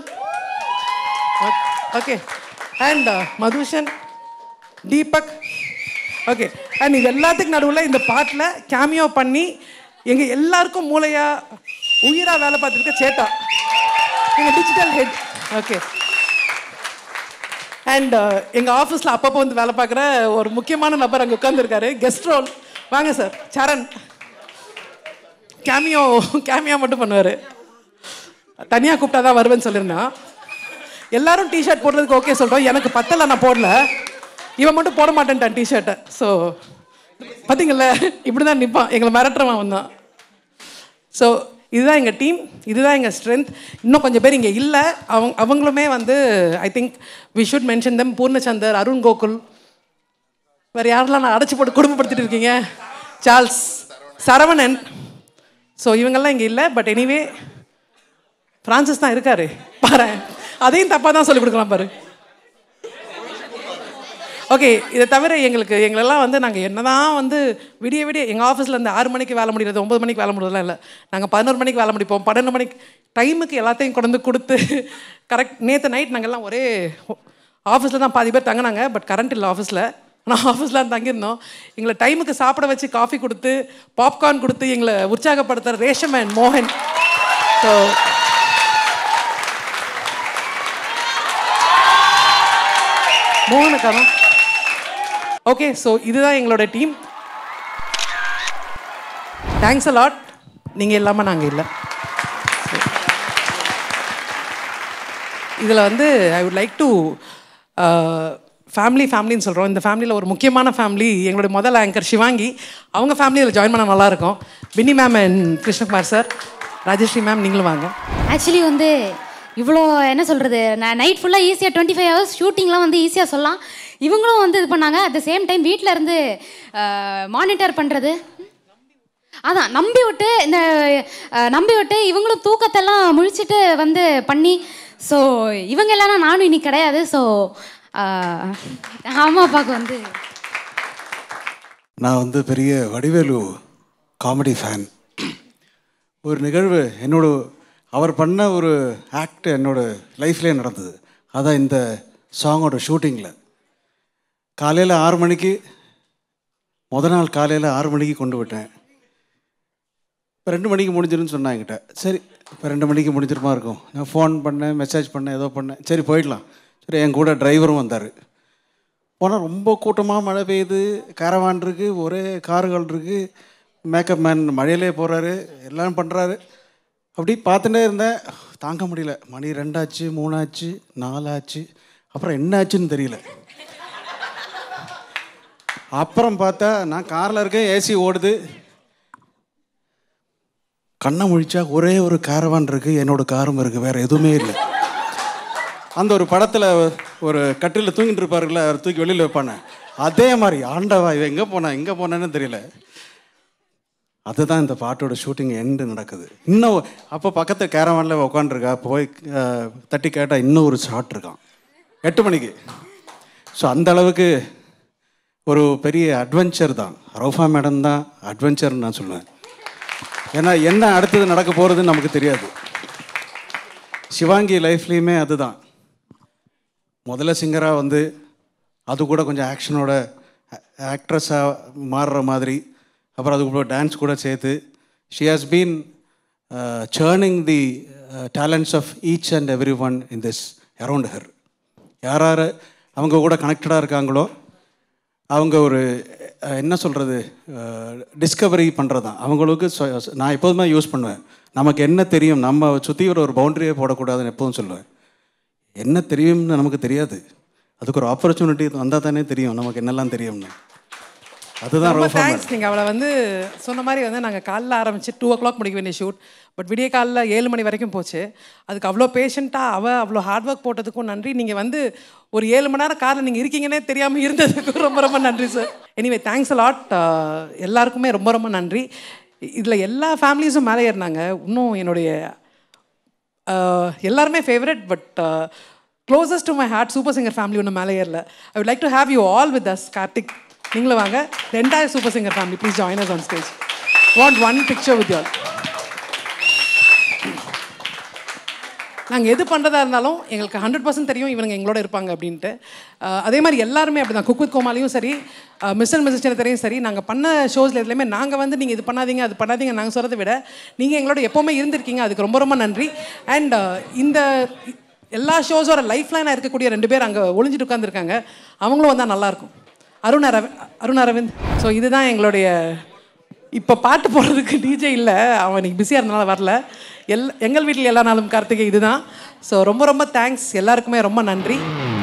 okay and Madhushan Deepak okay and இது எல்லாத்துக்கும் நடுவில் இந்த பாட்டில் கேமியோ பண்ணி எங்கள் எல்லாருக்கும் மூளையா உயிரா வேலை பார்த்துருக்க சேட்டா எங்கள் டிஜிட்டல் ஹெட் ஓகே அண்ட் எங்கள் ஆஃபீஸில் அப்பப்போ வந்து வேலை பார்க்குற ஒரு முக்கியமான நபர் அங்கே உட்காந்துருக்காரு கெஸ்ட் ரோல் வாங்க சார் சரண் கேமியோ கேமியோ மட்டும் பண்ணுவார் தனியாக கூப்பிட்டா தான் வருவேன்னு சொல்லியிருந்தான் எல்லாரும் டிஷர்ட் போடுறதுக்கு ஓகே சொல்கிறோம் எனக்கு பத்தல நான் போடல இவன் மட்டும் போட மாட்டேன்ட்டான் டிஷர்ட்டை ஸோ பார்த்தீங்கல்ல இப்படி தான் நிற்பான் எங்களை மிரட்டுறவன் அவன் தான் ஸோ இதுதான் எங்கள் டீம் இதுதான் எங்கள் ஸ்ட்ரென்த் இன்னும் கொஞ்சம் பேர் இங்கே இல்லை அவங்க அவங்களுமே வந்து I think we should mention them Poornachandar Arun Gokul வேறு யாரெல்லாம் நான் அடைச்சி போட்டு குடும்பப்படுத்திட்டு இருக்கீங்க சார்ல்ஸ் சரவணன் ஸோ இவங்கெல்லாம் இங்கே இல்லை பட் எனிவே ஃப்ரான்சிஸ் தான் இருக்காரு பாரு அதையும் தப்பாக தான் சொல்லிக் கொடுக்கலாம் பாரு ஓகே இதை தவிர எங்களுக்கு எங்களெல்லாம் வந்து நாங்கள் என்னதான் வந்து விடிய விடிய எங்கள் ஆஃபீஸில் இருந்து ஆறு மணிக்கு வேலை முடிகிறது ஒம்பது மணிக்கு வேலை முடியறதுலாம் இல்லை நாங்கள் பதினோரு மணிக்கு வேலை முடிப்போம் பன்னெண்டு மணிக்கு டைமுக்கு எல்லாத்தையும் கொண்டு வந்து கொடுத்து கரெக்ட் நேற்று நைட் நாங்கள் எல்லாம் ஒரே ஆஃபீஸில் தான் பாதி பேர் தங்கினாங்க பட் கரண்ட் இல்லை ஆஃபீஸில் ஆனால் ஆஃபீஸில் தான் தங்கியிருந்தோம் எங்களை டைமுக்கு சாப்பிட வச்சு காஃபி கொடுத்து பாப்கார்ன் கொடுத்து எங்களை உற்சாகப்படுத்துகிற ரேஷம் அண்ட் மோகன் ஸோ மோகனுக்கான ஓகே ஸோ இதுதான் எங்களோட டீம் தேங்க்ஸ் அ லாட் நீங்கள் இல்லாமல் நாங்கள் இல்லை இதில் வந்து I would like to family ஃபேமிலின்னு சொல்கிறோம் இந்த ஃபேமிலியில் ஒரு முக்கியமான ஃபேமிலி எங்களுடைய முதல் ஆங்கர் சிவாங்கி அவங்க ஃபேமிலியில் ஜாயின் பண்ண நல்லாயிருக்கும் Binni ma'am and Krishnakumar sir Rajashree ma'am நீங்களும் வாங்க ஆக்சுவலி வந்து இவ்வளோ என்ன சொல்கிறது நான் நைட் ஃபுல்லாக ஈஸியாக டுவெண்ட்டி ஃபைவ் ஹவர்ஸ் ஷூட்டிங்லாம் வந்து ஈஸியாக சொல்லலாம் இவங்களும் வந்து இது பண்ணாங்க அட் த சேம் டைம் வீட்டில் இருந்து மானிட்டர் பண்ணுறது அதான் நம்பி விட்டு இந்த அஹ், நம்பி விட்டு இவங்களும் தூக்கத்தெல்லாம் முழிச்சிட்டு வந்து பண்ணி ஸோ இவங்க இல்லைன்னா நானும் இன்னைக்கு கிடையாது ஸோ அம்மா அப்பாவுக்கு வந்து நான் வந்து பெரிய வடிவேலு காமெடி ஃபேன் ஒரு நிகழ்வு என்னோட அவர் பண்ண ஒரு ஆக்ட் என்னோட லைஃப்லேயே நடந்தது அதான் இந்த சாங்கோட ஷூட்டிங்கில் காலையில் ஆறு மணிக்கு முத நாள் காலையில் ஆறு மணிக்கு கொண்டு விட்டேன் இப்போ ரெண்டு மணிக்கு முடிஞ்சிருன்னு சொன்னாங்க என்கிட்ட சரி இப்போ ரெண்டு மணிக்கு முடிஞ்சிருமா இருக்கும் நான் ஃபோன் பண்ணேன் மெசேஜ் பண்ணேன் ஏதோ பண்ணேன் சரி போயிடலாம் சரி என் கூட டிரைவரும் வந்தார் போனால் ரொம்ப கூட்டமாக மழை பெய்யுது கேரவான் இருக்குது ஒரே கார்கள் இருக்குது மேக்கப் மேன் மழையிலே போகிறாரு எல்லாம் பண்ணுறாரு அப்படி பார்த்துட்டே இருந்தேன் தாங்க முடியல மணி ரெண்டாச்சு மூணாச்சு நாலாச்சு அப்புறம் என்ன ஆச்சுன்னு தெரியல அப்புறம் பார்த்தா நான் காரில் இருக்கேன் ஏசி ஓடுது கண்ணை முழிச்சா ஒரே ஒரு காரவான் இருக்குது என்னோட காரும் இருக்குது வேறு எதுவுமே இல்லை அந்த ஒரு படத்தில் ஒரு கட்டிலில் தூங்கிட்டு இருப்பாருல்ல அவர் தூக்கி வெளியில் வைப்பானே அதே மாதிரி ஆண்டவா இவன் எங்கே போனா எங்கே போனான்னு தெரியல அதுதான் இந்த பாட்டோட ஷூட்டிங் எண்டு நடக்குது இன்னும் அப்போ பக்கத்து கேரவானில் உட்காந்துருக்கா போய் அஹ், தட்டி கேட்டால் இன்னும் ஒரு ஷாட் இருக்கான் எட்டு மணிக்கு ஸோ அந்த அளவுக்கு ஒரு பெரிய அட்வென்ச்சர் தான் ரவுஃபா மேடம் தான் அட்வென்ச்சர்னு நான் சொல்லுவேன் ஏன்னா என்ன அடுத்தது நடக்க போகிறதுன்னு நமக்கு தெரியாது சிவாங்கி லைஃப்லேயுமே அதுதான் முதல்ல சிங்கராக வந்து அது கூட கொஞ்சம் ஆக்ஷனோட ஆக்ட்ரஸாக மாறுற மாதிரி அப்புறம் அதுக்கப்புறம் டான்ஸ் கூட சேர்த்து she has been churning the talents of each and every one in this around her யார் யார் அவங்க கூட கனெக்டடாக இருக்காங்களோ அவங்க ஒரு அஹ், என்ன சொல்கிறது டிஸ்கவரி பண்ணுறது தான் அவங்களுக்கு சொ- நான் எப்போதுமே யூஸ் பண்ணுவேன் நமக்கு என்ன தெரியும் நம்ம சுற்றி ஒரு ஒரு பவுண்டரியே போடக்கூடாதுன்னு எப்போதும் சொல்லுவேன் என்ன தெரியும்னு நமக்கு தெரியாது அதுக்கு ஒரு ஆப்பர்ச்சுனிட்டி வந்தால் தானே தெரியும் நமக்கு என்னெல்லாம் தெரியும்னு அதுதான் ரொம்ப ரோஃபா தேங்க்ஸ் நீங்கள் அவளை வந்து சொன்ன மாதிரி வந்து நாங்கள் காலைல ஆரம்பிச்சு டூ ஓ கிளாக் முடிக்க வேண்டிய ஷூட் பட் விடிய காலைல ஏழு மணி வரைக்கும் போச்சு அதுக்கு அவ்வளோ பேஷண்ட்டாக அவள் அவ்வளோ ஹார்ட் ஒர்க் போட்டதுக்கும் நன்றி நீங்கள் வந்து ஒரு ஏழு மணி நேரம் காரில் நீங்கள் இருக்கீங்கன்னே தெரியாமல் இருந்ததுக்கும் ரொம்ப ரொம்ப நன்றி சார் எனிவே தேங்க்ஸ் லாட் எல்லாருக்குமே ரொம்ப ரொம்ப நன்றி இதில் எல்லா ஃபேமிலிஸும் மேலே ஏறினாங்க இன்னும் என்னுடைய uh, எல்லாருமே favourite but closest to my heart super singer family ஒன்றும் மேலே ஏறல I would like to have you all with us Karthik நீங்களும் வாங்க ரெண்டாயிரம் super singer family please join us on stage want one picture with you நாங்கள் எது பண்ணுறதா இருந்தாலும் எங்களுக்கு ஹண்ட்ரட் பர்சன்ட் தெரியும் இவங்க எங்களோட இருப்பாங்க அப்படின்ட்டு அஹ், அதே மாதிரி எல்லாருமே அப்படி தான் குக் வித் கோமாலையும் சரி மிஸ் அண்ட் மிஸ்ஸஸ் சின்னத்தரையும் சரி நாங்கள் பண்ண ஷோஸில் எதுலையுமே நாங்கள் வந்து நீங்கள் இது பண்ணாதீங்க அது பண்ணாதீங்க நாங்கள் சொல்கிறத விட நீங்கள் எங்களோட எப்போவுமே இருந்திருக்கீங்க அதுக்கு ரொம்ப ரொம்ப நன்றி அண்ட் இந்த எல்லா ஷோஸோட லைஃப் லைனாக இருக்கக்கூடிய ரெண்டு பேர் அங்கே ஒளிஞ்சிட்டு உட்காந்துருக்காங்க அவங்களும் வந்தால் நல்லாயிருக்கும் அருண் அரவிந்த் அருண் அரவிந்த் ஸோ இதுதான் எங்களுடைய இப்போ பாட்டு போடுறதுக்கு டிஜே இல்லை அவன் இன்னைக்கு பிஸியாக இருந்தனால வரல எல் எங்கள் வீட்டில் எல்லா நாளும் கார்த்திகை இதுதான் ஸோ ரொம்ப ரொம்ப தேங்க்ஸ் எல்லாருக்குமே ரொம்ப நன்றி